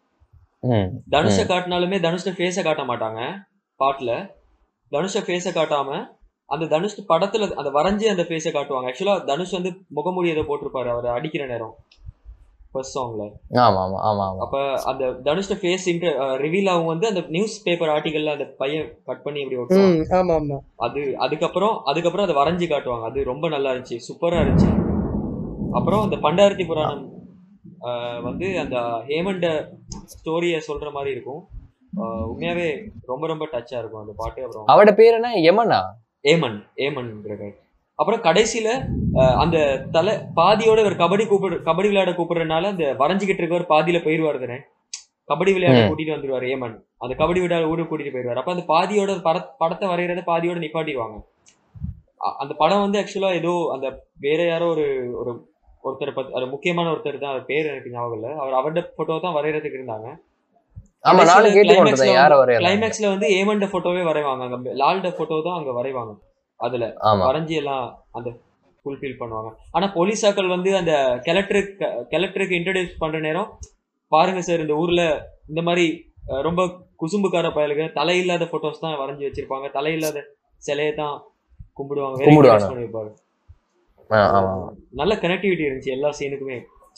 ம் தனுஷை காட்டினாலுமே தனுஷ்ட ஃபேஸை காட்ட மாட்டாங்க பாட்டுல தனுஷ ஃபேஸை காட்டாம அந்த தனுஷ் படத்துல அந்த வரைஞ்சி அந்த ஃபேஸை காட்டுவாங்க ஆக்சுவலா தனுஷ் வந்து முகமூடி ஏதோ போட்டிருப்பாரு அவர் அடிக்கிற நேரம் ஃபர்ஸ்ட் சாங்ல ஆமாம் ஆமாம் ஆமாம் ஆமாம் அப்ப அந்த தனுஷ்ட ஃபேஸ் ரிவீல் ஆகும் வந்து அந்த நியூஸ் பேப்பர் ஆர்டிகல்ல அந்த பையன் கட் பண்ணி இப்படி ஒட்டுவான் ம் ஆமா ஆமா அது அதுக்கப்புறம் அதுக்கப்புறம் அதை வரைஞ்சி காட்டுவாங்க அது ரொம்ப நல்லா இருந்துச்சு சூப்பரா இருந்துச்சு அப்புறம் அந்த பண்டாரத்தி புராணம் ஆஹ் வந்து அந்த ஹேமண்ட ஸ்டோரிய சொல்ற மாதிரி இருக்கும் ஆஹ் உண்மையாவே ரொம்ப ரொம்ப டச்சா இருக்கும் அந்த பாட்டு அப்புறம் அவட பேர் என்ன யமனா ஏமன் ஏமன் அப்புறம் கடைசியில ஆஹ் அந்த தலை பாதியோட ஒரு கபடி கூப்பிடு கபடி விளையாட கூப்பிடுறதுனால அந்த வரைஞ்சிக்கிட்டு இருக்கவர் பாதியில போயிருவாரு தானே கபடி விளையாட ம். கூட்டிட்டு வந்துருவாரு ஏமன் அந்த கபடி விளையாட ஊருக்கு கூட்டிட்டு போயிருவாரு அப்ப அந்த பாதியோட பட- படத்தை வரைகிறத பாதியோட நிப்பாட்டிடுவாங்க அ- அந்த படம் வந்து ஆக்சுவலா ஏதோ அந்த வேற யாரோ ஒரு ஒரு ஒருத்தர் பத்தி அது முக்கியமான ஒருத்தர் தான் அவர் பேர் எனக்கு ஞாபகம் இல்லை அவர் அவரோட போட்டோ தான் வரைகிறதுக்கு இருந்தாங்க ஆமா நானும் கேட்டு கொண்டிருந்தேன் யாரை வரையலாம் கிளைமேக்ஸ்ல வந்து ஏமண்ட போட்டோவே வரைவாங்க அங்க லால்ட போட்டோ தான் அங்க வரைவாங்க அதுல ஆமா வரைஞ்சி எல்லாம் அந்த ஃபுல்ஃபில் பண்ணுவாங்க ஆனா போலீஸாக்கள் வந்து அந்த கலெக்டருக்கு கலெக்டருக்கு இன்ட்ரடியூஸ் பண்ற நேரம் பாருங்க சார் இந்த ஊர்ல இந்த மாதிரி அஹ், ரொம்ப குசும்புக்கார பயலுங்க தலையில்லாத போட்டோஸ் தான் வரைஞ்சி வச்சிருப்பாங்க தலையில்லாத சிலையை தான் கும்பிடுவாங்க very கும்பிடுவாங்க. encourage பண்ணிருப்பாங்க ஆ, ஆமா ஆமா நல்ல கனெக்டிவிட்டி இருந்துச்சு எல்லா சீனுக்குமே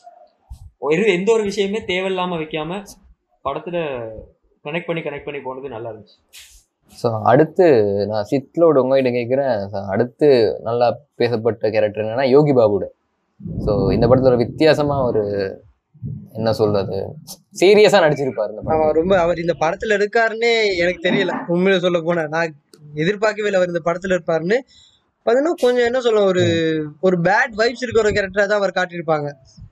ஒரு எந்த ஒரு விஷயமே தேவையில்லாம வைக்காம படத்துல கனெக்ட் பண்ணி கனெக்ட் பண்ணி போனது நல்லா இருந்துச்சு ஸோ அடுத்து நான் சித்லோட உங்ககிட்ட கேட்குறேன் அடுத்து நல்லா பேசப்பட்ட கேரக்டர் என்னன்னா யோகி பாபுட ஸோ இந்த படத்துல ஒரு வித்தியாசமா ஒரு என்ன சொல்றது சீரியஸா நடிச்சிருப்பாரு இந்த படம் அவன் ரொம்ப அவர் இந்த படத்துல இருக்காருன்னே எனக்கு தெரியல உண்மையில சொல்ல போனா நான் எதிர்பார்க்கவே இல்லை அவர் இந்த படத்துல இருப்பாருன்னு பாத்தீங்கன்னா கொஞ்சம் என்ன சொல்ல ஒரு ஒரு பேட் வைப்ஸ் இருக்கிற ஒரு கேரக்டரா தான் அவர் காட்டியிருப்பாங்க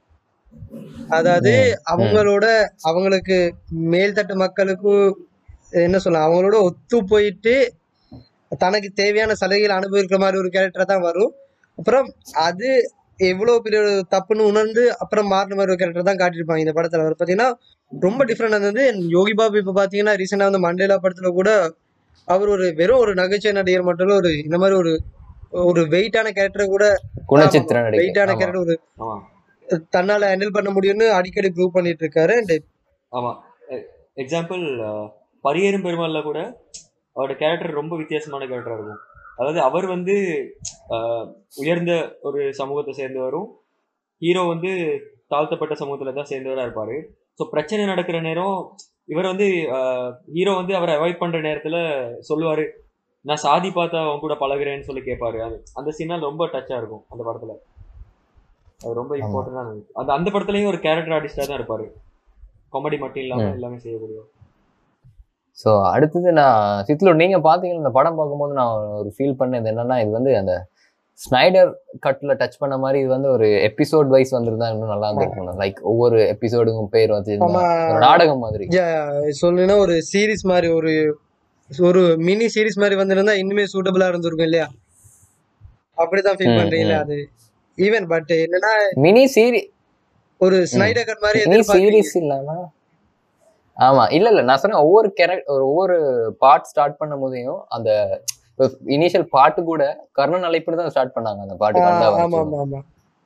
அதாவது அவங்களோட அவங்களுக்கு மேல்தட்டு மக்களுக்கு என்ன சொல்ல அவங்களோட ஒத்து போயிட்டு தனக்கு தேவையான சலுகைகள் அனுபவிக்கிற மாதிரி ஒரு கேரக்டரா தான் வரும் அப்புறம் அது எவ்வளவு பெரிய ஒரு தப்புன்னு உணர்ந்து அப்புறம் மாறின மாதிரி ஒரு கேரக்டர் தான் காட்டியிருப்பாங்க இந்த படத்துல அவர் பாத்தீங்கன்னா ரொம்ப டிஃப்ரெண்ட் இருந்தது யோகி பாபு இப்ப பாத்தீங்கன்னா ரீசெண்டா வந்து மண்டேலா படத்துல கூட அவர் ஒரு வெறும் ஒரு நகைச்சுவை நடிகர் மட்டும் இல்ல, ஒரு இந்த மாதிரி ஒரு ஒரு வெயிட்டான கேரக்டர் கூட குணச்சித்திர வெயிட்டான நடிகை கேரக்டர் ஒரு ஆமா தன்னால ஹேண்டில் பண்ண முடியும்னு அடிக்கடி ப்ரூவ் பண்ணிட்டு இருக்காரு அண்ட் ஆமா எக்ஸாம்பிள் பரியேறும் பெருமாள்ல கூட அவரோட கேரக்டர் ரொம்ப வித்தியாசமான கேரக்டரா இருக்கும் அதாவது அவர் வந்து ஆஹ், உயர்ந்த ஒரு சமூகத்தை சேர்ந்தவரும் ஹீரோ வந்து தாழ்த்தப்பட்ட சமூகத்துல தான் சேர்ந்தவரா இருப்பாரு ஸோ பிரச்சனை நடக்கிற நேரம் இவர் வந்து ஹீரோ வந்து அவரை அவாய்ட் பண்ற நேரத்துல சொல்லுவாரு நான் சாதி பார்த்தா அவன் கூட பழகுறேன்னு சொல்லி கேட்பாரு அது அந்த சீனால் ரொம்ப டச்சா இருக்கும் அந்த படத்துல அது ரொம்ப ஆமா. இம்பார்ட்டன்டான அந்த அந்த படத்துலயும் ஒரு கேரக்டர் ஆர்டிஸ்டா தான் இருப்பாரு காமெடி மட்டும் இல்லாம ம். எல்லாமே செய்யக்கூடிய ஸோ அடுத்தது நான் சித்லு நீங்க பாத்தீங்கன்னா இந்த படம் பார்க்கும்போது நான் ஒரு ஃபீல் பண்ணது என்னன்னா இது வந்து அந்த ஸ்னைடர் கட்ல டச் பண்ண மாதிரி இது வந்து ஒரு எபிசோட் வைஸ் வந்திருந்தா இன்னும் நல்லா இருந்திருக்கும் லைக் ஒவ்வொரு எபிசோடுக்கும் பேர் வச்சு ஆமா ஒரு நாடகம் மாதிரி சொல்லுன்னா ஒரு சீரிஸ் மாதிரி ஒரு ஒரு மினி சீரிஸ் மாதிரி வந்திருந்தா இன்னுமே சூட்டபிளா இருந்திருக்கும் இல்லையா அப்படிதான் ஃபீல் ம், பண்றீங்களா ம். அது ஈவன் பட் என்னன்னா மினி சீரி ஒரு ஸ்னைடர் கட் மாதிரி மினி எதிர்பார்க்கறீங்க சீரிஸ் இல்லாம ஆமா இல்ல இல்ல நான் சொன்னேன் ஒவ்வொரு கேரக்டர் ஒவ்வொரு பார்ட் ஸ்டார்ட் பண்ணும் போதையும் அந்த இனிஷியல் பாட்டு கூட கர்ணன் அழைப்புன்னு தான் ஸ்டார்ட் பண்ணாங்க அந்த பாட்டு ஆஹ் கண்டா ஆமா ஆமா ஆமா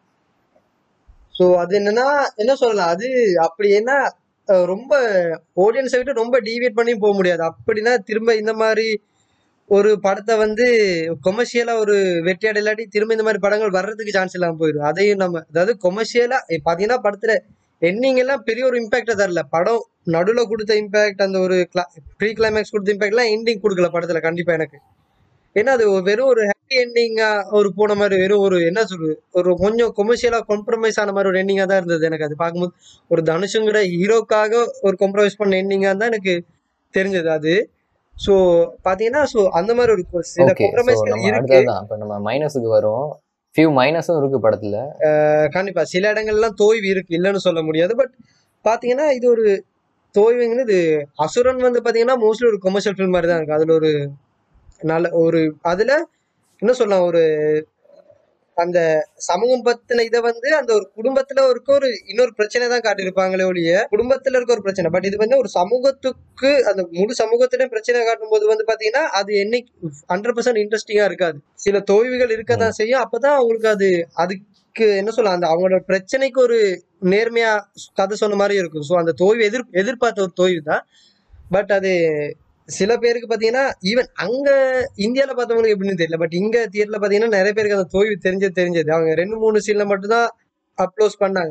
சோ அது என்னன்னா என்ன சொல்லலாம் அது அப்படி என்ன அஹ் ரொம்ப ஆடியன்ஸை விட்டு ரொம்ப டீவியேட் பண்ணி போக முடியாது அப்படின்னா திரும்ப இந்த மாதிரி ஒரு படத்தை வந்து கொமர்ஷியலா ஒரு வெற்றியாட இல்லாட்டி திரும்ப இந்த மாதிரி படங்கள் வர்றதுக்கு சான்ஸ் இல்லாம போயிடும் அதையும் நம்ம அதாவது கொமர்ஷியலா பாத்தீங்கன்னா படத்துல எண்டிங் எல்லாம் பெரிய ஒரு இம்பாக்ட தரல படம் நடுவுல கொடுத்த இம்பாக்ட் அந்த ஒரு ப்ரீ கிளைமேக்ஸ் கொடுத்த இம்பாக்ட் எல்லாம் எண்டிங் கொடுக்கல படத்துல கண்டிப்பா எனக்கு ஏன்னா அது ஒரு வெறும் ஒரு ஹாப்பி எண்டிங்கா ஒரு போன மாதிரி வெறும் ஒரு என்ன சொல்றது ஒரு கொஞ்சம் கொமர்ஷியலா காம்ப்ரமைஸ் ஆன மாதிரி ஒரு எண்டிங்கா தான் இருந்தது எனக்கு அது பார்க்கும்போது ஒரு தனுஷுங்கிற ஹீரோக்காக ஒரு காம்ப்ரமைஸ் பண்ண எண்டிங்கா தான் எனக்கு தெரிஞ்சது அது ஸோ பாத்தீங்கன்னா ஸோ அந்த மாதிரி ஒரு சில ஓகே ஸோ காம்ப்ரமைஸ்கள் நம்ம இருக்கு அடுத்ததான் இப்போ நம்ம மைனஸுக்கு வரும் ஃபியூ மைனஸும் இருக்கு படத்துல அஹ் கண்டிப்பா சில இடங்கள்லாம் தோய்வு இருக்கு இல்லைன்னு சொல்ல முடியாது பட் பாத்தீங்கன்னா இது ஒரு தோய்வுங்கிறது அசுரன் வந்து பாத்தீங்கன்னா மோஸ்ட்லி ஒரு கொமர்ஷியல் ஃபில்ம் மாதிரி தான் இருக்கு அதுல ஒரு நல்ல ஒரு அதுல என்ன சொல்லலாம் ஒரு அந்த சமூகம் பத்தின இதை வந்து அந்த ஒரு குடும்பத்துல இருக்க ஒரு இன்னொரு பிரச்சனை தான் காட்டியிருப்பாங்களே ஒழிய குடும்பத்துல இருக்க ஒரு பிரச்சனை பட் இது வந்து ஒரு சமூகத்துக்கு அந்த முழு சமூகத்திலே பிரச்சனை காட்டும் போது வந்து பாத்தீங்கன்னா அது என்னைக்கு ஹண்ட்ரட் பர்சன்ட் இன்ட்ரெஸ்டிங்கா இருக்காது சில தோய்வுகள் இருக்கதான் செய்யும் அப்பதான் அவங்களுக்கு அது அதுக்கு என்ன சொல்லலாம் அந்த அவங்களோட பிரச்சனைக்கு ஒரு நேர்மையா கதை சொன்ன மாதிரி இருக்கும் ஸோ அந்த தோய்வு எதிர் எதிர்பார்த்த ஒரு தோய்வு தான் பட் அது சில பேருக்கு பாத்தீங்கன்னா ஈவன் அங்க இந்தியால பார்த்தவங்களுக்கு எப்படின்னு தெரியல பட் இங்க தியேட்டர்ல பாத்தீங்கன்னா நிறைய பேருக்கு அந்த தோய்வு தெரிஞ்சது தெரிஞ்சது அவங்க ரெண்டு மூணு சீன்ல மட்டும்தான் அப்லோஸ் பண்ணாங்க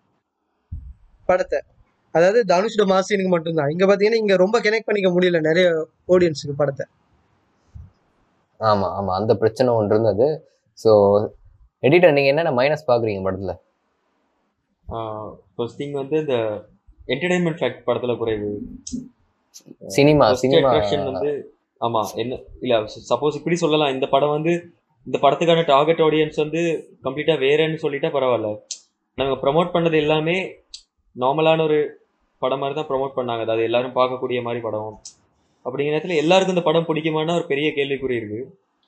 படத்தை அதாவது தனுஷோட மாசீனுக்கு மட்டும்தான் இங்க பாத்தீங்கன்னா இங்க ரொம்ப கனெக்ட் பண்ணிக்க முடியல நிறைய ஆடியன்ஸுக்கு படத்தை ஆமா ஆமா அந்த பிரச்சனை ஒன்று இருந்தது ஸோ எடிட்டர் நீங்க என்னென்ன மைனஸ் பாக்குறீங்க படத்துல ஃபர்ஸ்ட் திங் வந்து இந்த என்டர்டைன்மெண்ட் ஃபேக்ட் படத்துல குறைவு சினிமா First சினிமா attraction வந்து ஆமா என்ன இல்ல சப்போஸ் இப்படி சொல்லலாம் இந்த படம் வந்து இந்த படத்துக்கான டார்கெட் ஆடியன்ஸ் வந்து கம்ப்ளீட்டா வேறன்னு சொல்லிட்டா பரவாயில்ல நாங்க ப்ரோமோட் பண்ணது எல்லாமே நார்மலான ஒரு படம் மாதிரி தான் ப்ரோமோட் பண்ணாங்க அதாவது எல்லாரும் பார்க்கக்கூடிய மாதிரி படம் அப்படிங்கிற நேரத்துல எல்லாருக்கும் இந்த படம் பிடிக்குமானா ஒரு பெரிய கேள்விக்குறி இருக்கு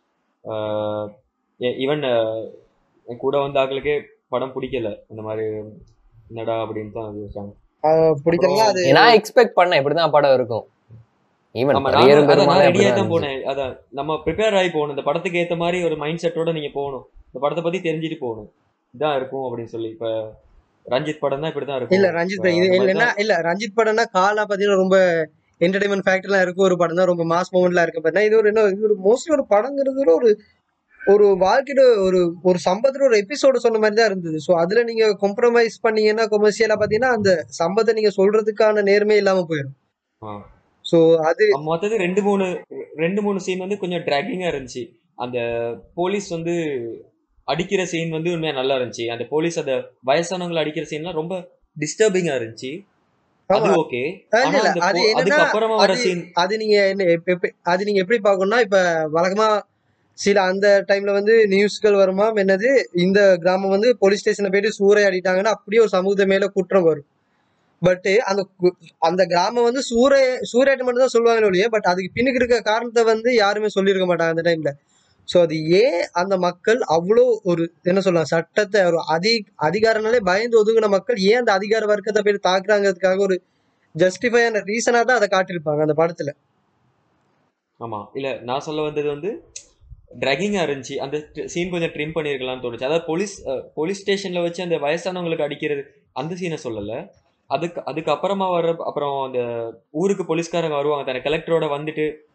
ஈவன் என் கூட வந்த ஆட்களுக்கே படம் பிடிக்கல இந்த மாதிரி என்னடா அப்படின்னு தான் யோசிச்சாங்க ஆஹ் பிடிக்கலாம் அது நான் எக்ஸ்பெக்ட் பண்ணேன் இப்படிதான் படம் இருக்கும் ஈவன் ஆமா பரியரும் நான் பெருமாளே ரெடியா அப்படிதான் தான் இருந்துச்சு. போனேன் அதான் நம்ம ப்ரிப்பேர் ஆகி போகணும் இந்த படத்துக்கு ஏத்த மாதிரி ஒரு மைண்ட் செட்டோட நீங்க போகணும் இந்த படத்தை பத்தி தெரிஞ்சுட்டு போகணும் இதான் இருக்கும் அப்படின்னு சொல்லி இப்ப ரஞ்சித் படம் தான் இப்படிதான் இருக்கும் இல்ல ரஞ்சித் bhai, இது அந்த மாதிரி இல்லைன்னா இல்ல ரஞ்சித் படம்னா காலா பாத்தீங்கன்னா ரொம்ப என்டர்டைன்மெண்ட் ஃபேக்டர்லாம் இருக்க ஒரு படம் தான் ரொம்ப மாஸ் மூமெண்ட்லாம் இருக்கு பாத்தீங்கன்னா இது ஒரு என்ன இது ஒரு மோஸ்ட்லி ஒரு படங்கிறது ஒரு ஒரு வாழ்க்கையோட ஒரு ஒரு சம்பத்துல ஒரு எபிசோடு சொன்ன மாதிரி தான் இருந்தது ஸோ அதுல நீங்க காம்ப்ரமைஸ் பண்ணீங்கன்னா கொமர்ஷியலா பாத்தீங்கன்னா அந்த சம்பத்தை நீங்க சொல்றதுக்கான நேர்மை இல்லாம போயிடும் ஆ. ஸோ அது மொத்தது ரெண்டு மூணு ரெண்டு மூணு சீன் வந்து கொஞ்சம் டிராகிங்கா இருந்துச்சு அந்த போலீஸ் வந்து அடிக்கிற சீன் வந்து உண்மையா நல்லா இருந்துச்சு அந்த போலீஸ் அந்த வயசானவங்களை அடிக்கிற சீன்லாம் ரொம்ப டிஸ்டர்பிங்கா இருந்துச்சு அது ஆமா. ஓகே இல்ல, ஆனா இல்ல, அந்த அது போ- என்னன்னா, அதுக்கப்புறமா வர அது- சீன் அது நீங்க என்ன எப்ப- எப்ப- அது நீங்க எப்படி பார்க்கணும்னா இப்ப வழக்கமா சில அந்த டைம்ல வந்து நியூஸ்கள் வருமா என்னது இந்த கிராமம் வந்து போலீஸ் ஸ்டேஷன்ல போயிட்டு சூறையாடிட்டாங்கன்னா அப்படியே ஒரு சமூகத்து மேல குற்றம் வரும் பட் அந்த கு- அந்த கிராமம் வந்து சூறை சூறையாட்டம் மட்டும் தான் சொல்லுவாங்களே ஒழிய பட் அதுக்கு பின்னுக்கு இருக்க காரணத்தை வந்து யாருமே சொல்லியிருக்க மாட்டாங்க அந்த டைம்ல ஸோ அது ஏன் அந்த மக்கள் அவ்வளோ ஒரு என்ன சொல்லலாம் சட்டத்தை ஒரு அதி அதிகாரனாலே பயந்து ஒதுங்கின மக்கள் ஏன் அந்த அதிகார வர்க்கத்தை போய் தாக்குறாங்கிறதுக்காக ஒரு ஜஸ்டிஃபையான ரீசனா தான் அதை காட்டியிருப்பாங்க அந்த படத்துல ஆமா இல்ல நான் சொல்ல வந்தது வந்து ட்ரகிங்கா இருந்துச்சு அந்த சீன் கொஞ்சம் ட்ரிம் பண்ணிருக்கலாம்னு தோணுச்சு அதாவது போலீஸ் போலீஸ் ஸ்டேஷன்ல வச்சு அந்த வயசானவங்களுக்கு அடிக்கிறது அந்த சீனை சொல்லல அதுக்கு அதுக்கு அப்புறமா வர அப்புறம் அந்த ஊருக்கு போலீஸ்காரங்க வருவாங்க தானே கலெக்டரோட வந்துட்டு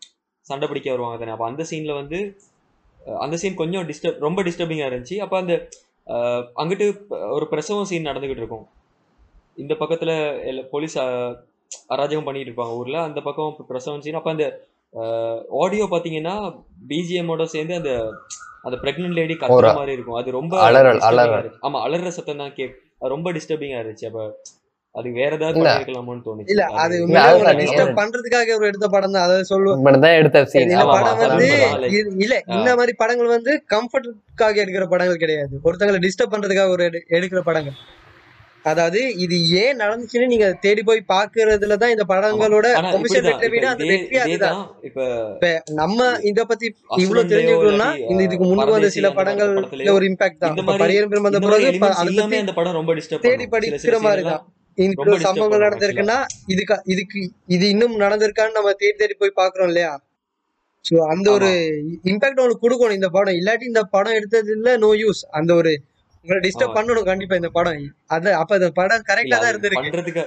சண்டை பிடிக்க வருவாங்க தானே அப்போ அந்த சீன்ல வந்து அஹ், அந்த சீன் கொஞ்சம் டிஸ்டர்ப் ரொம்ப டிஸ்டர்பிங்காக இருந்துச்சு அப்போ அந்த அஹ், அங்கிட்டு ஒரு பிரசவம் சீன் நடந்துகிட்டு இருக்கும் இந்த பக்கத்துல போலீஸ் அராஜகம் பண்ணிட்டு இருப்பாங்க ஊர்ல அந்த பக்கம் பிரசவம் சீன் அப்போ அந்த ஆடியோ பாத்தீங்கன்னா பிஜிஎம்மோட சேர்ந்து அந்த அந்த பிரெக்னன்ட் லேடி கத்துற ஒரு மாதிரி இருக்கும் அது ரொம்ப அலறல், disturbing-ஆ அலறல். இருந்துச்சு. ஆமா அலற சத்தம் தான் கேக் அது ரொம்ப டிஸ்டர்பிங்கா இருந்துச்சு அப்ப அது வேற ஏதாவது இல்ல. பண்ணிருக்கலாமோன்னு தோணுச்சு இல்ல அது அது உண்மையிலே அதுதான் உங்களை நீங்க- டிஸ்டர்ப் பண்றதுக்காக ஒரு எடுத்த படம் தான் அதை சொல்லுவேன் இப்படி தான் எடுத்த சீன் இந்த ஆமா, படம் ஆமா, வந்து அதான் like- இது- இல்ல இந்த மாதிரி படங்கள் வந்து கம்ஃபர்ட்டுக்காக எடுக்கிற படங்கள் கிடையாது ஒருத்தங்களை டிஸ்டர்ப் பண்றதுக்காக ஒரு எடு- எடுக்கிற படங்கள் அதாவது இது ஏன் நடந்துச்சுன்னு நீங்க தேடி போய் பாக்குறதுல தான் இந்த படங்களோட ஆனா கொமர்ஷியல் இப்படிதான் வெற்றியை விட இப்ப அந்த இதே வெற்றி அதுதான் இதேதான் இப்ப இப்ப நம்ம இத பத்தி இவ்வளவு அசுரன்லயோ தெரிஞ்சுக்கணும்னா இல்லாட்டி, இந்த இதுக்கு அஹ், முன்னுக்கு வந்த பரதேசி சில அந்த மாதிரி படங்கள் படத்துலயோ ஒரு இம்பாக்ட் தான் இந்த இப்ப மாதிரி பரியரும் பெரும் வந்த இந்த மாதிரி பிறகு ப- elements அதை எல்லாமே பத்தி அந்த படம் ரொம்ப டிஸ்டர்ப் தேடி பண்ணும் சில சில படிக்கிற மாதிரி சீன் தான் எல்லாம் இப்படி ரொம்ப ஒரு disturb சம்பவங்கள் பண்ணும் நடந்திருக்குன்னா இதுக்கு இதுக்கு இது இன்னும் நடந்திருக்கான்னு நம்ம தேடி தேடி போய் பாக்குறோம் இல்லையா சோ அந்த ஒரு இம்பாக்ட் உங்களுக்கு கொடுக்கணும் இந்த படம் இல்லாட்டி இந்த படம் எடுத்ததுல நோ யூஸ் அந்த ஒரு உங்களை டிஸ்டர்ப் ஆமா. பண்ணணும் கண்டிப்பா இந்த படம் அது அப்ப இந்த படம் இல்ல கரெக்டா தான் அது இருந்திருக்கு பண்றதுக்கு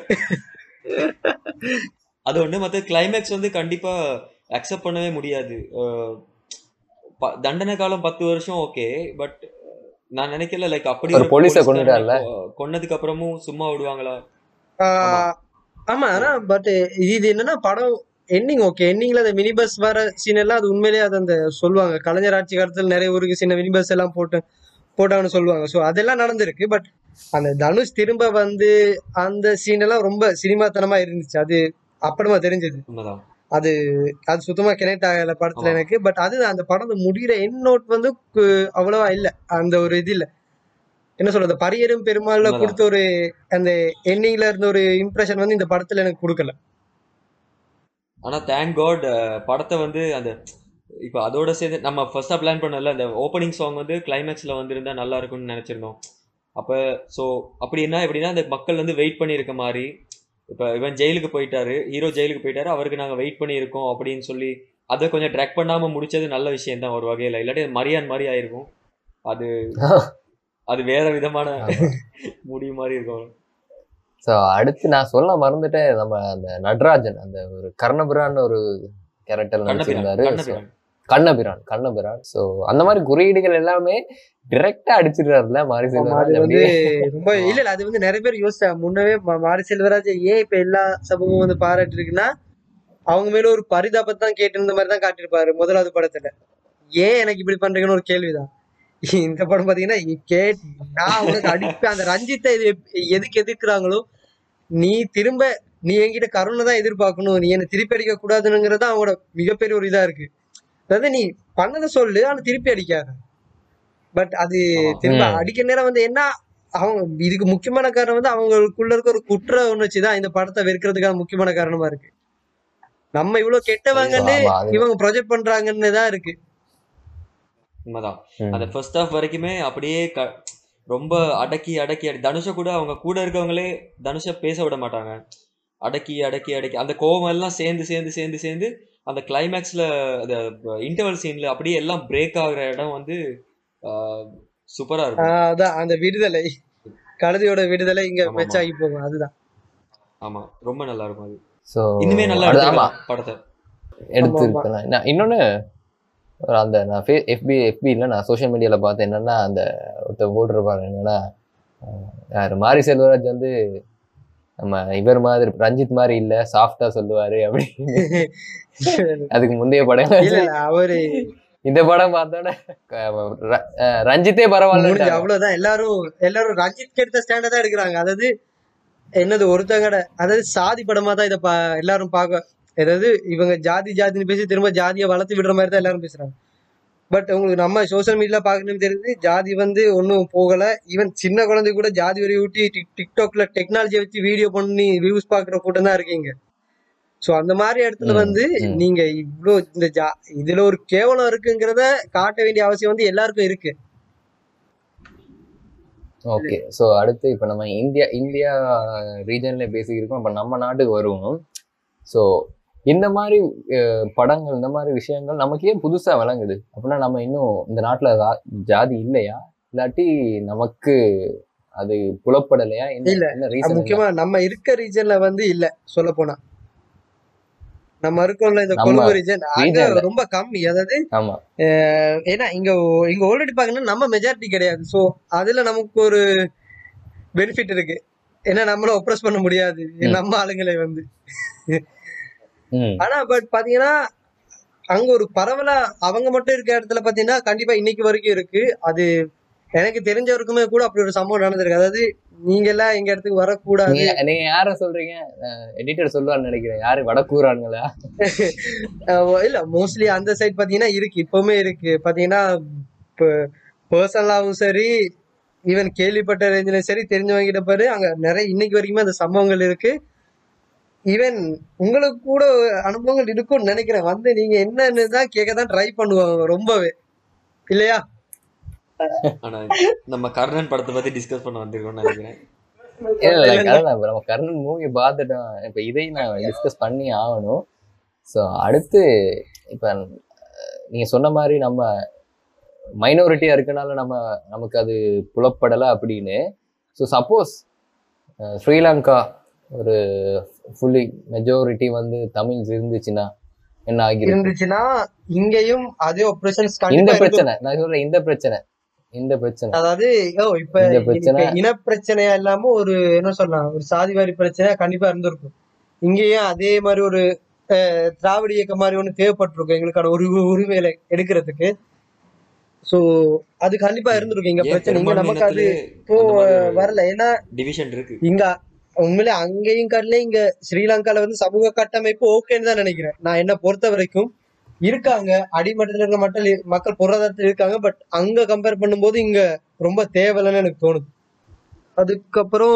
அது ஒண்ணு மத்த கிளைமேக்ஸ் வந்து கண்டிப்பா அக்செப்ட் பண்ணவே முடியாது அஹ் ப- தண்டனை காலம் பத்து வருஷம் ஓகே பட் நான் நினைக்கல லைக் அப்படி ஒரு police அ கொன்னுட்டார்ல? கொ- கொன்னதுக்கு அப்புறமும் சும்மா விடுவாங்களா ஆஹ் ஆமா ஆனா பட் இது என்னன்னா படம் எண்டிங் ஓகே எண்டிங்ல அந்த மினி பஸ் வர சீன் எல்லாம் அது உண்மையிலேயே அது அந்த சொல்லுவாங்க கலைஞர் ஆட்சி காலத்துல நிறைய ஊருக்கு சின்ன மினி பஸ் எல்லாம் போட்டு போட்டாங்கன்னு சொல்லுவாங்க ஸோ அதெல்லாம் நடந்திருக்கு பட் அந்த தனுஷ் திரும்ப வந்து அந்த சீன் எல்லாம் ரொம்ப சினிமாத்தனமா இருந்துச்சு அது அப்புறமா தெரிஞ்சது உண்மைதான் அது அது சுத்தமா கனெக்ட் ஆகல படத்துல ஆமா. எனக்கு பட் அது அந்த படம் முடிகிற என் நோட் வந்து கு- அவ்வளவா இல்ல அந்த ஒரு இது இல்ல என்ன சொல்றது பரியரும் பெருமாள்ல உண்மைதான். கொடுத்த ஒரு அந்த எண்டிங்ல இருந்த ஒரு இம்ப்ரெஷன் வந்து இந்த படத்துல எனக்கு கொடுக்கல ஆனா தேங்க் காட் படத்தை வந்து அந்த இப்போ அதோட சேர்ந்து நம்ம ஃபர்ஸ்டா பிளான் பண்ணல அந்த ஓப்பனிங் சாங் வந்து கிளைமேக்ஸ்ல வந்திருந்தா நல்லா இருக்கும்னு நினைச்சிருந்தோம் அப்ப ஸோ அப்படி என்ன எப்படின்னா அந்த மக்கள் வந்து வெயிட் பண்ணியிருக்க மாதிரி இப்போ இவன் ஜெயிலுக்கு போயிட்டாரு ஹீரோ ஜெயிலுக்கு போயிட்டாரு அவருக்கு நாங்க வெயிட் பண்ணியிருக்கோம் அப்படின்னு சொல்லி அதை கொஞ்சம் ட்ராக் பண்ணாம முடிச்சது நல்ல விஷயம் தான் ஒரு வகையில இல்லாட்டி அது மரியான் மாதிரி ஆயிருக்கும் அது அது வேற விதமான முடிவு மாதிரி இருக்கும் ஸோ அடுத்து நான் சொல்ல மறந்துட்டேன் நம்ம அந்த நடராஜன் அந்த ஒரு கர்ணபிரான் ஒரு கேரக்டர் கண்ணபிரான் நடிச்சிருந்தாரு So, கண்ணபிரான் கண்ணபிரான் கண்ணபிரான் ஸோ அந்த மாதிரி குறியீடுகள் எல்லாமே டிரெக்டா அடிச்சிடுறாருல மாரி ஆமா, அது செல்வராஜ் வந்து அப்படியே ரொம்ப இல்ல இல்ல அது வந்து நிறைய பேர் யோசிச்சாங்க முன்னவே ம- மாரி செல்வராஜ் ஏன் இப்ப எல்லா சமூகமும் வந்து பாராட்டி இருக்குன்னா அவங்க மேல ஒரு பரிதாபத்தை தான் கேட்டிருந்த மாதிரி தான் காட்டியிருப்பாரு முதலாவது படத்துல ஏன் எனக்கு இப்படி பண்றீங்கன்னு ஒரு கேள்விதான் இந்த படம் பாத்தீங்கன்னா இ- கேட் நான் உனக்கு அடிப்பேன் அந்த ரஞ்சித்தை இது எப்- எதுக்கு எதிர்க்கிறாங்களோ நீ திரும்ப நீ என்கிட்ட கருணை தான் எதிர்பார்க்கணும் நீ என்ன திருப்பி அடிக்க கூடாதுங்கிறது தான் அவங்களோட மிகப்பெரிய ஒரு இதா இருக்கு அதாவது நீ பண்ணதை சொல்லு ஆனா திருப்பி அடிக்காத பட் அது ஆமா. திரும்ப ம். அடிக்கிற நேரம் வந்து என்ன அவங்க இதுக்கு முக்கியமான காரணம் வந்து அவங்களுக்குள்ள இருக்க ஒரு குற்ற உணர்ச்சி தான் இந்த படத்தை வெறுக்கிறதுக்கான முக்கியமான காரணமா இருக்கு நம்ம இவ்வளவு கெட்டவங்கன்னு ஆமா, அது- இவங்க ப்ரொஜெக்ட் பண்றாங்கன்னு தான் இருக்கு உண்மைதான் ம். அந்த ஃபர்ஸ்ட் ஹாஃப் வரைக்குமே அப்படியே க ரொம்ப அடக்கி அடக்கி அடி தனுஷை கூட அவங்க கூட இருக்கவங்களே தனுஷை பேச விட மாட்டாங்க அடக்கி அடக்கி அடக்கி அந்த கோவம் எல்லாம் சேர்ந்து சேர்ந்து சேர்ந்து சேர்ந்து அந்த கிளைமேக்ஸ்ல அந்த இன்டர்வல் சீன்ல அப்படியே எல்லாம் பிரேக் ஆகுற இடம் வந்து சூப்பரா இருக்கும் ஆஹ் அதான் அந்த விடுதலை கழுதையோட விடுதலை இங்க ஆமா, ஆமா. மெச்சாகி போகும் அதுதான் ஆமா ரொம்ப நல்லா இருக்கும் அது ஸோ இன்னுமே நல்லா ஆமா எடுத்துக்கலாம் படத்தை எடுத்துருக்கலாம் நான் இன்னொன்று ஒரு அந்த நான் ஃபே எஃபி எஃபியில் நான் சோஷியல் மீடியாவில் பார்த்தேன் என்னன்னா அந்த ஒருத்தர் போட்டிருப்பாங்க என்னன்னா அஹ், யார் மாரி செல்வராஜ் வந்து நம்ம இவர் மாதிரி ரஞ்சித் மாதிரி இல்லை சாஃப்டா சொல்லுவாரு அப்படின்னு அதுக்கு முந்தைய படம் இல்ல இல்ல அவரு இந்த படம் பார்த்தோன்னே அஹ், ர- அஹ், ரஞ்சித்தே முடிஞ்சு பரவாயில்ல அவ்வளவுதான் எல்லாரும் எல்லாரும் ரஞ்சித் எடுத்த ஸ்டாண்டர்ட் தான் எடுக்கிறாங்க அதாவது என்னது ஒருத்தங்கட அதாவது சாதி படமா தான் இதை பா எல்லாரும் பார்க்க அதாவது இவங்க ஜாதி ஜாதின்னு பேசி திரும்ப ஜாதியை வளர்த்து விடுற மாதிரி தான் எல்லாரும் பேசுறாங்க பட் உங்களுக்கு நம்ம சோஷியல் மீடியால பார்க்கணும் தெரியுது ஜாதி வந்து ஒன்றும் போகல ஈவன் சின்ன குழந்தை கூட ஜாதி வரி ஊட்டி டிக் டிக்டாக்ல டெக்னாலஜியை வச்சு வீடியோ பண்ணி வியூஸ் பார்க்குற கூட்டம் தான் இருக்கீங்க ஸோ அந்த மாதிரி இடத்துல ம், வந்து ம். நீங்க இவ்வளோ இந்த ஜா இதுல ஒரு கேவலம் இருக்குங்கிறத காட்ட வேண்டிய அவசியம் வந்து எல்லாருக்கும் இருக்கு ஓகே ஸோ அடுத்து இப்போ நம்ம இந்தியா இந்தியா ரீஜன்ல பேசிக்கிருக்கோம் இப்போ நம்ம நாட்டுக்கு வருவோம் ஸோ இந்த மாதிரி அஹ், படங்கள் இந்த மாதிரி விஷயங்கள் நமக்கே புதுசா விளங்குது அப்படின்னா நம்ம இன்னும் இந்த நாட்டுல ஜா- ஜாதி இல்லையா இல்லாட்டி நமக்கு அது புலப்படலையா என்ன இல்ல, என்ன அது ரீசன் முக்கியமா நம்ம இருக்க ரீஜன்ல வந்து இல்ல சொல்ல போனா நம்ம இருக்கோம்ல இந்த நம்ம கொழும்பு ரீஜன் அங்க region-ல. ரொம்ப கம்மி அதாவது ஆமா அஹ், ஏன்னா இங்க இங்க ஆல்ரெடி பாக்கணும்னா நம்ம மெஜாரிட்டி கிடையாது சோ அதுல நமக்கு ஒரு பெனிஃபிட் இருக்கு ஏன்னா நம்மள ஒப்ரஸ் பண்ண முடியாது ம். நம்ம ஆளுங்களை வந்து ம் ஆனா பட் பாத்தீங்கன்னா அங்க ஒரு பரவலா அவங்க மட்டும் இருக்க இடத்துல பாத்தீங்கன்னா கண்டிப்பா இன்னைக்கு வரைக்கும் இருக்கு அது எனக்கு தெரிஞ்சவருக்குமே கூட அப்படி ஒரு சம்பவம் நடந்திருக்கு அதாவது நீங்க எல்லாம் எங்க இடத்துக்கு வரக்கூடாது நீங்க நீங்க யார சொல்றீங்க எடிட்டர் சொல்லுவான்னு நினைக்கிறேன் யாரு வடக்கூறானுங்களா அஹ் இல்ல மோஸ்ட்லி அந்த சைட் பாத்தீங்கன்னா இருக்கு இப்பவுமே இருக்கு பாத்தீங்கன்னா பர்சனலாவும் சரி ஈவன் கேள்விப்பட்ட ரேஞ்சிலும் சரி தெரிஞ்சவங்க கிட்ட பாரு அங்க நிறைய இன்னைக்கு வரைக்குமே அந்த சம்பவங்கள் இருக்கு ஈவன் உங்களுக்கு கூட அனுபவங்கள் இருக்கும்னு நினைக்கிறேன் வந்து நீங்க என்னன்னு தான் கேட்க தான் ட்ரை பண்ணுவாங்க ரொம்பவே இல்லையா ஆனா நம்ம கர்ணன் படத்தை பத்தி டிஸ்கஸ் பண்ண வந்திருக்கோம்னு நினைக்கிறேன் இல்ல இல்ல கர்ணன் இப்ப நம்ம கர்ணன் மூவி பார்த்துட்டோம் இப்ப இதையும் நான் டிஸ்கஸ் பண்ணி ஆகணும் ஸோ அடுத்து இப்ப அஹ், நீங்க சொன்ன மாதிரி நம்ம மைனாரிட்டியா இருக்கனால நம்ம நமக்கு அது புலப்படலை அப்படின்னு ஸோ சப்போஸ் ஸ்ரீலங்கா ஒரு ஃபுல்லி மெஜாரிட்டி வந்து தமிழ்ஸ் இருந்துச்சுன்னா என்ன ஆகிருக்கும் இருந்துச்சுன்னா இங்கேயும் அதே ஆபரேஷன்ஸ் இந்த கண்டிப்பா இருக்கும் பிரச்சனை நான் சொல்றேன் இந்த பிரச்சனை இந்த பிரச்சனை அதாவது ஓ இப்ப இந்த பிரச்சனை இப்ப இன பிரச்சனையா இல்லாம ஒரு என்ன சொல்லலாம் ஒரு சாதிவாரி பிரச்சனையா கண்டிப்பா இருந்திருக்கும் இங்கேயும் அதே மாதிரி ஒரு அஹ், திராவிட இயக்கம் மாதிரி ஒண்ணு தேவைப்பட்டிருக்கும் எங்களுக்கான ஒரு உரிமையில எடுக்கிறதுக்கு சோ அது கண்டிப்பா இருந்திருக்கும் இங்க ஏன் பிரச்சனை இங்க பெரும்பான்மை நமக்கு அது இனத்திலே இப்போ அந்த மாதிரி ஒரு வரல ஏன்னா டிவிஷன் இருக்கு இங்க உண்மையிலே அங்கேயும் கடல இங்க ஸ்ரீலங்கால வந்து சமூக கட்டமைப்பு ஓகேன்னு தான் நினைக்கிறேன் நான் என்ன பொறுத்த வரைக்கும் இருக்காங்க அடிமட்டத்துல இருக்க மக்கள் மக்கள் பொருளாதாரத்தில் இருக்காங்க பட் அங்க கம்பேர் பண்ணும்போது இங்க ரொம்ப தேவையில்லைன்னு எனக்கு தோணுது அதுக்கப்புறம்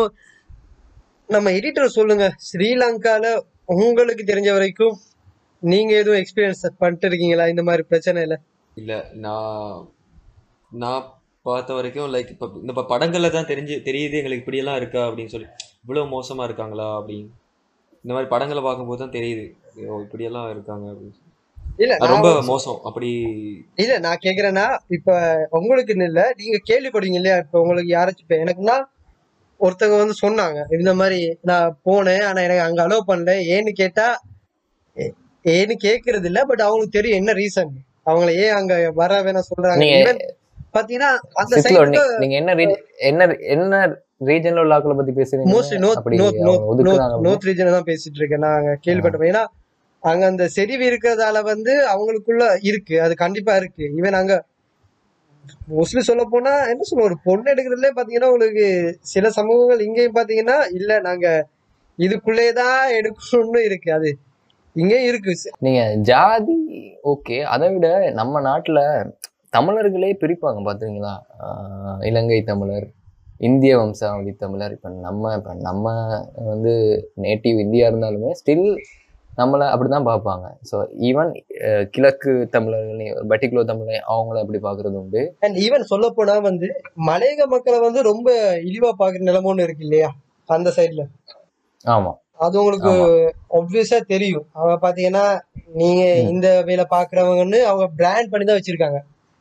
நம்ம எடிட்டர் சொல்லுங்க ஸ்ரீலங்கால உங்களுக்கு தெரிஞ்ச வரைக்கும் நீங்க எதுவும் எக்ஸ்பீரியன்ஸ் பண்ணிட்டு இருக்கீங்களா இந்த மாதிரி பிரச்சனையில இல்ல நான் நான் பார்த்த வரைக்கும் லைக் இப்போ இந்த ப- படங்கள்ல தான் தெரிஞ்சு தெரியுது எங்களுக்கு இப்படியெல்லாம் இருக்கா அப்படின்னு சொல்லி இவ்வளோ மோசமா இருக்காங்களா அப்படின்னு இந்த மாதிரி படங்களை பார்க்கும்போது தான் தெரியுது ஐயோ இப்படியெல்லாம் இருக்காங்க அப்படின்னு சொல்லி. இல்ல அது நான் ரொம்ப ஒரு- மோசம் அப்படி இல்ல நான் கேக்குறேன்னா இப்ப உங்களுக்கு இல்ல நீங்க கேள்விப்படுவீங்க இல்லையா இப்ப உங்களுக்கு யாராச்சும் இப்ப எனக்குன்னா ஒருத்தவங்க வந்து சொன்னாங்க இந்த மாதிரி நான் போனேன் ஆனா எனக்கு அங்க அலோவ் பண்ணல ஏன்னு கேட்டா ஏ- ஏன்னு கேக்குறது இல்ல பட் அவங்களுக்கு தெரியும் என்ன ரீசன் அவங்கள ஏன் அங்க வர வேணாம் சொல்றாங்க நீங்க ஈவன் பாத்தீங்கன்னா அந்த சித்லோ சைடு நீ- நீங்க என்ன ரீ- என்ன என்ன ரீஜன்ல உள்ள ஆட்களை பத்தி பேசுறீங்க மோஸ்ட்லி நோர்த் அப்படி நோர்த் அவங்க நோர்த் ஒதுக்குனாங்க நோர்த் நோர்த் ரீஜன் தான் பேசிட்டு இருக்கேன் நான் அங்க கேள்விப்பட்டேன் ஏன்னா அங்க அந்த செறிவு இருக்கிறதால வந்து அவங்களுக்குள்ள இருக்கு அது கண்டிப்பா இருக்கு ஈவன் அங்க மோஸ்ட்லி சொல்ல போனா என்ன சொல்ல ஒரு பொண்ணு எடுக்கிறதுலே பாத்தீங்கன்னா உங்களுக்கு சில சமூகங்கள் இங்கேயும் பாத்தீங்கன்னா இல்ல நாங்க இதுக்குள்ளே தான் எடுக்கணும்னு இருக்கு அது இங்கேயும் இருக்கு நீங்க ஜாதி ஓகே அதை விட நம்ம நாட்டுல தமிழர்களே பிரிப்பாங்க பாத்தீங்களா ஆஹ் இலங்கை தமிழர் இந்திய வம்சாவளி தமிழர் இப்ப நம்ம இப்ப நம்ம வந்து நேட்டிவ் இந்தியா இருந்தாலுமே ஸ்டில் நம்மளை அப்படிதான் பார்ப்பாங்க ஸோ ஈவன் கிழக்கு தமிழர்கள் பர்டிகுலர் தமிழை அவங்கள அப்படி பார்க்கறது உண்டு அண்ட் ஈவன் சொல்ல போனா வந்து மலையக மக்களை வந்து ரொம்ப இழிவா பாக்குற நிலைமை ஒண்ணு இருக்கு இல்லையா அந்த சைடுல ஆமா அது உங்களுக்கு ஆமா ஒப்வியஸா தெரியும் அவங்க பாத்தீங்கன்னா நீங்க ம் இந்த வேலை பாக்குறவங்கன்னு அவங்க பிராண்ட் பண்ணி தான் வச்சிருக்காங்க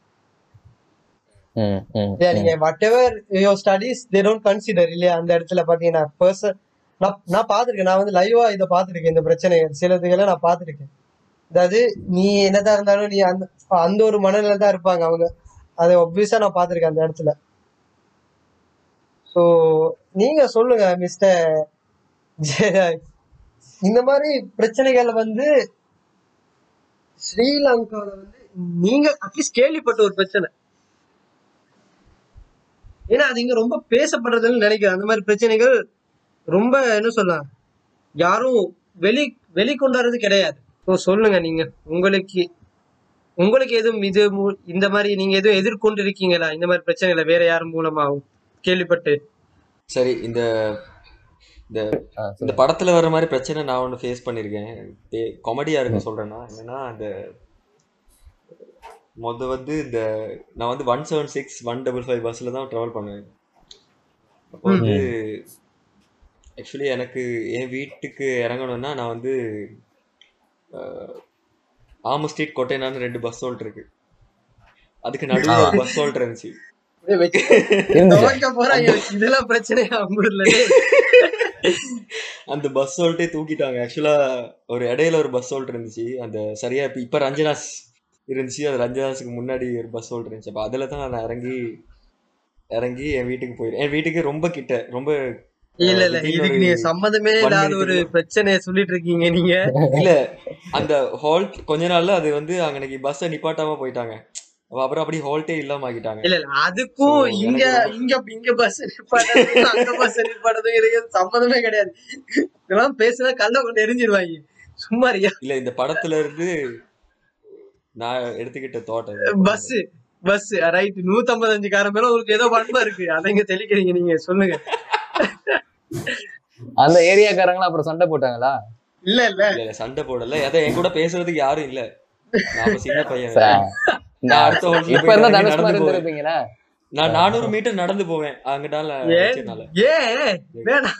ம் ம் இல்லையா ம் நீங்க whatever your studies they don't consider இல்லையா அந்த இடத்துல பாத்தீங்கன்னா பர்சன் நான் நான் பார்த்திருக்கேன் நான் வந்து லைவா இதை பார்த்திருக்கேன் இந்த பிரச்சனைகள் சிலதுகளை நான் பார்த்திருக்கேன் அதாவது நீ என்னதான் இருந்தாலும் நீ அந்த அந்த ஒரு மனநிலை தான் இருப்பாங்க அவங்க அதை ஒப்வியஸா நான் பார்த்திருக்கேன் அந்த இடத்துல ஸோ நீங்க சொல்லுங்க மிஸ்டர் ஜெயராஜ் இந்த மாதிரி பிரச்சனைகள் வந்து ஸ்ரீலங்கால வந்து நீங்க அட்லீஸ்ட் கேள்விப்பட்ட ஒரு பிரச்சனை ஏன்னா அது இங்க ரொம்ப பேசப்படுறதுன்னு நினைக்கிறேன் அந்த மாதிரி பிரச்சனைகள் ரொம்ப என்ன சொல்லலாம் யாரும் வெளி வெளிக்கொண்டாடுறது கிடையாது ஸோ சொல்லுங்க நீங்க உங்களுக்கு உங்களுக்கு எதுவும் இது மூ- இந்த மாதிரி நீங்க எதுவும் எதிர்கொண்டு இருக்கீங்களா இந்த மாதிரி பிரச்சனைகளை வேற யார் மூலமாகவும் கேள்விப்பட்டு சரி இந்த இந்த ஆ இந்த சொல்லுங்க படத்துல வர மாதிரி பிரச்சனை நான் ஒன்று ஃபேஸ் பண்ணியிருக்கேன் காமெடியா இருக்க சொல்றேன்னா என்னன்னா இந்த மொத வந்து இந்த நான் வந்து one seven six one double five பஸ்ஸில் தான் ட்ராவல் பண்ணுவேன் அப்போ ம் வந்து ம் ஆக்சுவலி எனக்கு என் வீட்டுக்கு இறங்கணும்னா நான் வந்து ஆமு ஸ்ட்ரீட் கொட்டைனான்னு ரெண்டு பஸ் ஹோல்ட் இருக்கு அதுக்கு ஆ நடுவில் ஒரு பஸ் ஹோல்ட் இருந்துச்சு அப்படியே வச்சு இருந்துச்சு துவைக்க போறாங்க இதெல்லாம் பிரச்சனையா அவங்க ஊர்ல அந்த பஸ் சொல்லிட்டே தூக்கிட்டாங்க ஆக்சுவலா ஒரு இடையில ஒரு பஸ் சொல்லிட்டு இருந்துச்சு அந்த சரியா இப்ப இப்ப ரஞ்சனாஸ் இருந்துச்சு அது ரஞ்சனாஸுக்கு முன்னாடி ஒரு பஸ் சொல்லிட்டு இருந்துச்சு அப்ப அதுல தான் நான் இறங்கி இறங்கி என் வீட்டுக்கு போயிருக்கேன் என் வீட்டுக்கு ரொம்ப கிட்ட ரொம்ப இல்ல இல்ல திடீர்னு இதுக்கு ஒரு நீங்க சம்மந்தமே one இல்லாத minute ஒரு ல- பிரச்சனைய சொல்லிட்டு இருக்கீங்க நீங்க இல்ல அந்த ஹால்ட் கொஞ்ச நாள்ல அது வந்து அன்னைக்கு பஸ்ஸை நிப்பாட்டாம போயிட்டாங்க அப்ப அப்புறம் அப்படி ஹால்ட்டே இல்லாம ஆக்கிட்டாங்க இல்ல இல்ல அதுக்கும் So, இங்க எனக்கு இங்க இங்க பஸ் நிப்பாட்டதுக்கும் அங்க பஸ் நிப்பாட்டதுக்கும் இதுக்கு சம்மந்தமே கிடையாது இதெல்லாம் பேசுனா கல்ல கொண்டு எரிஞ்சிருவாங்க சும்மா இருக்கியா இல்ல இந்த படத்துல இருந்து நான் எடுத்துக்கிட்ட தோட்டம் பஸ் பஸ் ரைட் நூத்தம்பது அஞ்சு காரம் மேல உங்களுக்கு ஏதோ பண்பா இருக்கு அதை இங்க தெளிக்கிறீங்க நீங்க சொல்லுங்க அந்த ஏரியாக்காரங்களும் அப்புறம் சண்டை போட்டாங்களா இல்ல இல்ல இல்ல இல்ல சண்டை போடல அதான் என் கூட பேசுறதுக்கு யாரும் இல்ல நான் அப்ப சின்ன பையன் ச- நான் அடுத்த ஹோட்டல்ல இப்ப போய் இருந்தா இறங்கி தனுஷ்குமார் நடந்து போவேன் இருந்திருப்பீங்களா நான் நானூறு மீட்டர் நடந்து போவேன் அங்கிட்டால ஏன் வச்சனால ஏன் வேணாம்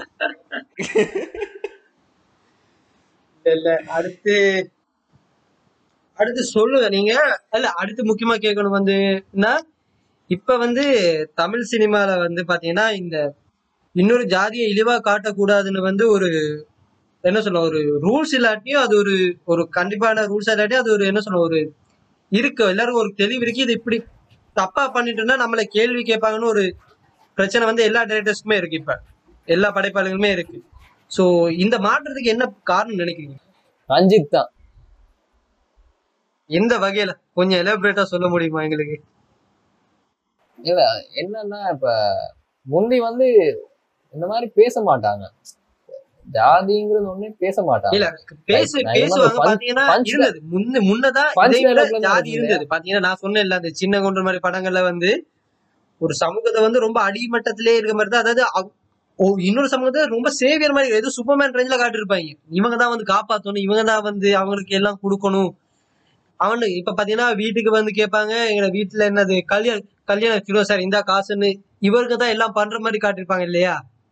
இல்ல இல்ல அடுத்து அடுத்து சொல்லுங்க நீங்க இல்ல அடுத்து முக்கியமா கேட்கணும் வந்துன்னா இப்ப வந்து தமிழ் சினிமால வந்து பாத்தீங்கன்னா இந்த இன்னொரு ஜாதியை இழிவா காட்டக்கூடாதுன்னு வந்து ஒரு என்ன சொல்ல ஒரு ரூல்ஸ் இல்லாட்டியும் அது ஒரு ஒரு கண்டிப்பான ரூல்ஸ் இல்லாட்டியும் அது ஒரு என்ன சொல்ல ஒரு இருக்கு எல்லாரும் ஒரு தெளிவு இருக்கு இது இப்படி தப்பா பண்ணிட்டோம்னா நம்மள கேள்வி கேட்பாங்கன்னு ஒரு பிரச்சனை வந்து எல்லா டைரக்டர்ஸ்க்குமே இருக்கு இப்ப எல்லா படைப்பாளிகளுமே இருக்கு சோ இந்த மாற்றத்துக்கு என்ன காரணம் நினைக்கிறீங்க ரஞ்சித் தான் எந்த வகையில கொஞ்சம் எலாபரேட்டா சொல்ல முடியுமா எங்களுக்கு இல்ல என்னன்னா இப்ப முந்தி வந்து இந்த மாதிரி பேச மாட்டாங்க ஜாதிங்கிறது ஒண்ணே பேச மாட்டாங்க இல்ல பேசு நான் பேசுவாங்க punch- பாத்தீங்கன்னா punch இருந்தது முன்ன முன்னதான் punch இதை விட dialogue ல ஜாதி இருக்கு இருந்தது பாத்தீங்கன்னா நான் சொன்னேன்ல அந்த சின்ன கொன்ற மாதிரி படங்கள்ல வந்து ஒரு சமூகத்தை வந்து ரொம்ப அடிமட்டத்திலே இருக்க மாதிரி தான் அதாவது அவ்- ஓ இன்னொரு சமூகத்தை ரொம்ப சேவியர் மாதிரி ஏதோ சூப்பர்மேன் ரேஞ்சில காட்டியிருப்பாங்க இவங்க தான் வந்து காப்பாத்தணும் இவங்க தான் வந்து அவங்களுக்கு எல்லாம் கொடுக்கணும் அவனு இப்ப பாத்தீங்கன்னா வீட்டுக்கு வந்து கேட்பாங்க எங்க வீட்டுல என்னது கல்யாணம் கல்யாணம் கிலோ சார் இந்த காசுன்னு இவருக்கு தான் எல்லாம் பண்ற மாதிரி காட்டியிருப்பாங்க இல்லையா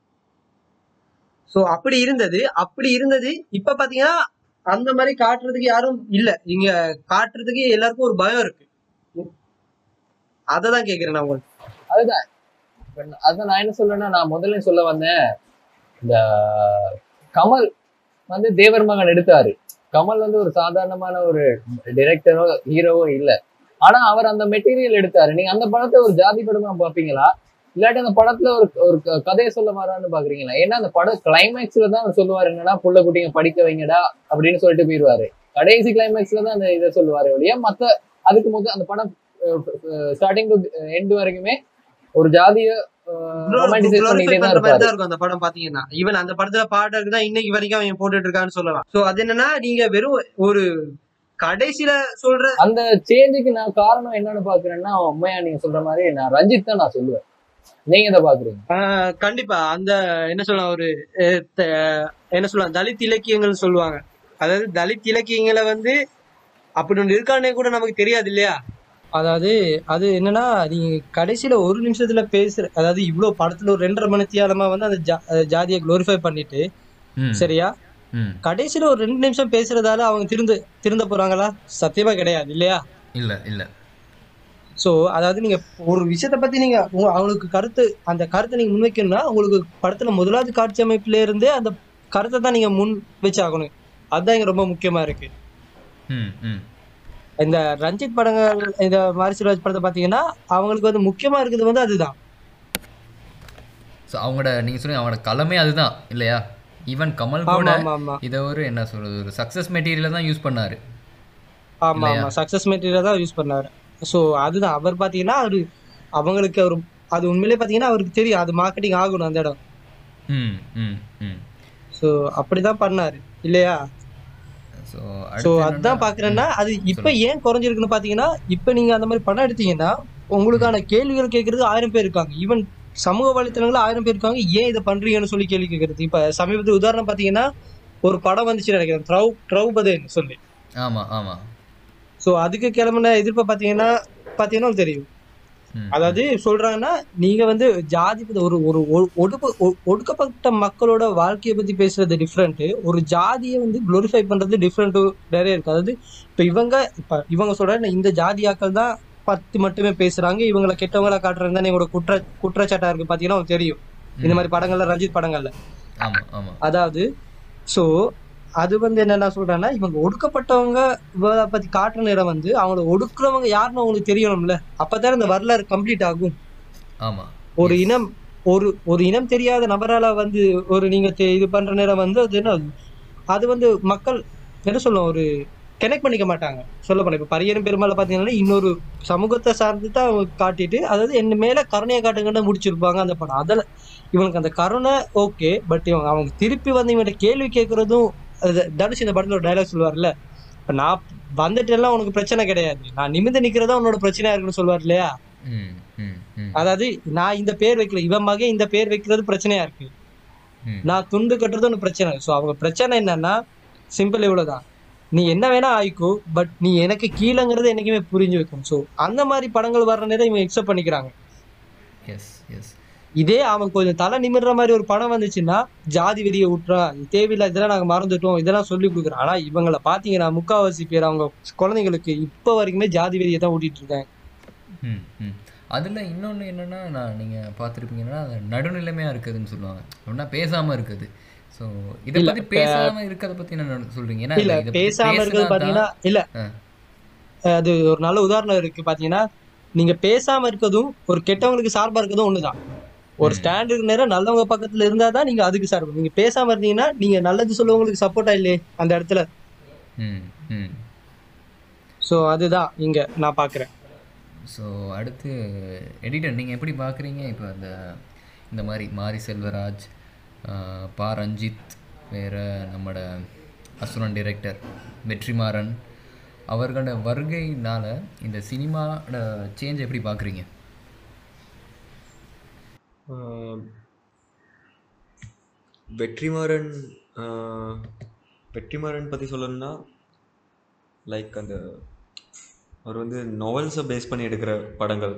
சோ அப்படி இருந்தது அப்படி இருந்தது இப்ப பாத்தீங்கன்னா அந்த மாதிரி காட்டுறதுக்கு யாரும் இல்ல இங்க காட்டுறதுக்கு எல்லாருக்கும் ஒரு பயம் இருக்கு அததான் கேக்குறேன் நான் உங்களுக்கு அதுதான் இப்ப நான் அதான் நான் என்ன சொல்றேன்னா நான் முதல்ல சொல்ல வந்தேன் இந்த கமல் வந்து தேவர் மகன் எடுத்தாரு கமல் வந்து ஒரு சாதாரணமான ஒரு டைரக்டரோ ஹீரோவோ இல்ல ஆனா அவர் அந்த மெட்டீரியல் எடுத்தாரு நீங்க அந்த படத்தை ஒரு ஜாதி படமா பாப்பீங்களா இல்லாட்டி அந்த படத்துல ஒரு ஒரு க- கதையை சொல்ல வரான்னு பாக்குறீங்களா ஏன்னா அந்த படம் கிளைமேக்ஸ்ல தான் அவர் சொல்லுவாரு என்னன்னா புள்ள குட்டிங்க படிக்க வைங்கடா அப்படின்னு சொல்லிட்டு போயிருவாரு கடைசி கிளைமேக்ஸ்ல தான் அந்த இதை சொல்லுவாரு ஒழிய மத்த அதுக்கு முதல் அந்த படம் ஸ்டார்டிங் டு எண்ட் வரைக்குமே ஒரு ஜாதிய ரொமான்டிசைஸ் glorify பண்ணிட்டே தான் பண்ற மாதிரி இருப்பாரு தான் இருக்கும் அந்த படம் பாத்தீங்கன்னா ஈவன் அந்த படத்துல பாடலுக்கு தான் இன்னைக்கு வரைக்கும் அவன் போட்டுட்டு இருக்கான்னு சொல்லலாம் சோ அது என்னன்னா நீங்க வெறும் ஒரு கடைசியில சொல்ற அந்த சேஞ்சுக்கு நான் காரணம் என்னன்னு பாக்குறேன்னா உண்மையா நீங்க சொல்ற மாதிரி நான் ரஞ்சித் தான் நான் சொல்லுவேன் நீங்க எதை பாக்குறீங்க ஆஹ் கண்டிப்பா அந்த என்ன சொல்லலாம் ஒரு அஹ், த- என்ன சொல்லலாம் தலித் இலக்கியங்கள் சொல்லுவாங்க அதாவது தலித் இலக்கியங்களை வந்து அப்படி ஒன்று இருக்கானே கூட நமக்கு தெரியாது இல்லையா அதாவது அது என்னன்னா நீங்க கடைசியில ஒரு நிமிஷத்துல பேசுற அதாவது இவ்வளவு படத்துல ஒரு ரெண்டரை மணி தியாலமா வந்து அந்த ஜா- அஹ் ஜாதியை குளோரிஃபை பண்ணிட்டு ம், சரியா ம். கடைசியில ஒரு ரெண்டு நிமிஷம் பேசுறதால அவங்க திருந்து திருந்த போறாங்களா சத்தியமா கிடையாது இல்லையா இல்ல இல்ல சோ அதாவது நீங்க ஒரு விஷயத்த பத்தி நீங்க உங்க- அவங்களுக்கு கருத்து அந்த கருத்தை நீங்க முன்வைக்கணும்னா உங்களுக்கு படத்துல முதலாவது காட்சி அமைப்புல இருந்தே அந்த கருத்தை தான் நீங்க முன் வச்சாகணும் அதுதான் இங்க ரொம்ப முக்கியமா இருக்கு ம் ம் இந்த ரஞ்சித் படங்கள் இந்த மாரிசிராஜ் படத்தை பாத்தீங்கன்னா அவங்களுக்கு வந்து முக்கியமா இருக்குது வந்து அதுதான் ஸோ அவங்களோட நீங்கள் சொன்னீங்க அவங்களோட களமே அதுதான் இல்லையா ஈவன் கமல் ஆமா கூட ஆமா ஆமா இதை ஒரு என்ன சொல்றது ஒரு சக்ஸஸ் மெட்டீரியலை தான் யூஸ் பண்ணாரு ஆமா இல்லையா? ஆமா சக்சஸ் மெட்டீரியல் தான் யூஸ் பண்ணாரு சோ அதுதான் அவர் பாத்தீங்கன்னா அவரு அவங்களுக்கு அவர் அது உண்மையிலே பாத்தீங்கன்னா அவருக்கு தெரியும் அது மார்க்கெட்டிங் ஆகணும் அந்த இடம் ம் ம் ம் சோ அப்படிதான் பண்ணாரு இல்லையா ஸோ சோ அதான் பாக்குறேன்னா அது இப்ப ஏன் குறைஞ்சிருக்குன்னு பாத்தீங்கன்னா இப்ப நீங்க அந்த மாதிரி படம் எடுத்தீங்கன்னா உங்களுக்கான கேள்விகள் கேட்கறது ஆயிரம் பேர் இருக்காங்க ஈவன் சமூக வலைத்தளங்கள்ல ஆயிரம் பேர் இருக்காங்க ஏன் இதை பண்றீங்கன்னு சொல்லி கேள்வி கேட்கறது இப்ப சமீபத்து உதாரணம் பாத்தீங்கன்னா ஒரு படம் வந்துச்சு நினைக்கிறேன் த்ரௌ த்ரௌபதேன்னு சொல்லி ஆமாம் ஆமாம் சோ அதுக்கு கிளம்புன எதிர்ப்பை பாத்தீங்கன்னா பாத்தீங்கன்னா உங்களுக்கு தெரியும் ம் அதாவது சொல்றாங்கன்னா நீங்க வந்து ஜாதி பத்தி ஒரு ஒரு ஒ- ஒடுக்க ஒ- ஒடுக்கப்பட்ட மக்களோட வாழ்க்கையை பத்தி பேசுறது டிஃப்ரெண்ட் ஒரு ஜாதியை வந்து குளோரிஃபை பண்றது டிஃப்ரெண்ட் நிறைய இருக்கு அதாவது இப்ப இவங்க இப்ப இவங்க சொல்ற இந்த ஜாதியாக்கள் தான் பத்தி மட்டுமே பேசுறாங்க இவங்களை கெட்டவங்களா காட்டுறது தான் எங்களோட குற்ற குற்றச்சாட்டா இருக்கு பாத்தீங்கன்னா உங்களுக்கு தெரியும் இந்த மாதிரி படங்கள்ல ரஞ்சித் படங்கள்ல ஆமா ஆமா அதாவது சோ அது வந்து என்னென்ன சொல்றேன்னா இவங்க ஒடுக்கப்பட்டவங்க இவங்கள பத்தி காட்டுற நேரம் வந்து அவங்கள ஒடுக்குறவங்க யாருன்னு அவங்களுக்கு தெரியணும்ல அப்பதான் இந்த வரலாறு கம்ப்ளீட் ஆகும் ஆமா ஒரு இனம் ஒரு ஒரு இனம் தெரியாத நபரால வந்து ஒரு நீங்க தெ- இது பண்ற நேரம் வந்து அது என்ன அது வந்து மக்கள் என்ன சொல்லுவோம் ஒரு கனெக்ட் பண்ணிக்க மாட்டாங்க சொல்ல போனா இப்ப பரியரும் பெருமாள் பாத்தீங்கன்னா இன்னொரு சமூகத்தை சார்ந்து தான் அவங்க காட்டிட்டு அதாவது என் மேல கருணையை காட்டுங்கன்னு முடிச்சிருப்பாங்க அந்த படம் அதில் இவனுக்கு அந்த கருணை ஓகே பட் இவங்க அவங்க திருப்பி வந்து இவன்கிட்ட கேள்வி கேட்கறதும் அது தனுஷ் இந்த படத்துல ஒரு டைலாக் சொல்லுவார்ல இப்ப நான் வந்துட்டு எல்லாம் உனக்கு பிரச்சனை கிடையாது நான் நிமிர்ந்து நிக்கிறதா உன்னோட பிரச்சனையா இருக்குன்னு சொல்லுவார் இல்லையா ம் ம் ம் அதாவது நான் இந்த பேர் வைக்கல இவன் மகன் இந்த பேர் வைக்கிறது பிரச்சனையா இருக்கு ம். நான் துண்டு கட்டுறது ஒன்று பிரச்சனை ஸோ அவங்க பிரச்சனை என்னன்னா சிம்பிள் இவ்வளவுதான் நீ என்ன வேணா ஆயிக்கோ பட் நீ எனக்கு கீழங்கிறது என்னைக்குமே புரிஞ்சு வைக்கும் ஸோ அந்த மாதிரி படங்கள் வர்ற நேரம் இவங்க எக்ஸப்ட் பண்ணிக்கிறாங்க எஸ் எஸ் இதே அவன் கொஞ்சம் தலை நிமிர்ற மாதிரி ஒரு படம் வந்துச்சுன்னா ஜாதி வெறியை விட்டுறா இது தேவையில்லை இதெல்லாம் நாங்க மறந்துட்டோம் இதெல்லாம் சொல்லி கொடுக்குறோம் ஆனா இவங்களை பாத்தீங்கன்னா முக்காவாசி பேர் அவங்க குழந்தைங்களுக்கு இப்போ வரைக்குமே ஜாதி வெறியை தான் ஊட்டிட்டு இருக்காங்க ம் ம் அதில் இன்னொன்று என்னென்னா நான் நீங்கள் பார்த்துருப்பீங்கன்னா அது நடுநிலைமையாக இருக்குதுன்னு சொல்லுவாங்க ஒன்றா பேசாமல் இருக்குது ஸோ இதை இல்ல, பற்றி பேசாமல் இருக்கிறத பற்றி என்ன சொல்கிறீங்க ஏன்னா இல்ல இதை பத்தி பேசாம இருக்கிறது பேசுனா பாத்தீங்கன்னா இல்ல ஆ. அது ஒரு நல்ல உதாரணம் இருக்கு பாத்தீங்கன்னா நீங்க பேசாம இருக்கிறதும் ஒரு கெட்டவங்களுக்கு சார்பா இருக்கிறதும் ஒண்ணுதான் ஒரு ம். ஸ்டாண்டுக்கு நேரம் நல்லவங்க பக்கத்துல இருந்தா தான் நீங்க அதுக்கு சார்பு நீங்க பேசாம இருந்தீங்கன்னா நீங்க நல்லது சொல்லவங்களுக்கு சப்போர்ட்டா இல்லையே அந்த இடத்துல ம் ம் சோ அதுதான் இங்க நான் பாக்குறேன் ஸோ அடுத்து எடிட்டர் நீங்கள் எப்படி பார்க்குறீங்க இப்போ அந்த இந்த மாதிரி மாரி செல்வராஜ் ஆஹ், பா ரஞ்சித் வேறு நம்மட அசுரன் டைரக்டர் வெற்றிமாறன் அவர்களோட வருகையினால் இந்த சினிமாவோட சேஞ்ச் எப்படி பார்க்குறீங்க ஆஹ் வெற்றிமாறன் ஆஹ் வெற்றிமாறன் பற்றி சொல்லணும்னா லைக் அந்த அவர் வந்து நாவல்ஸை பேஸ் பண்ணி எடுக்கிற படங்கள்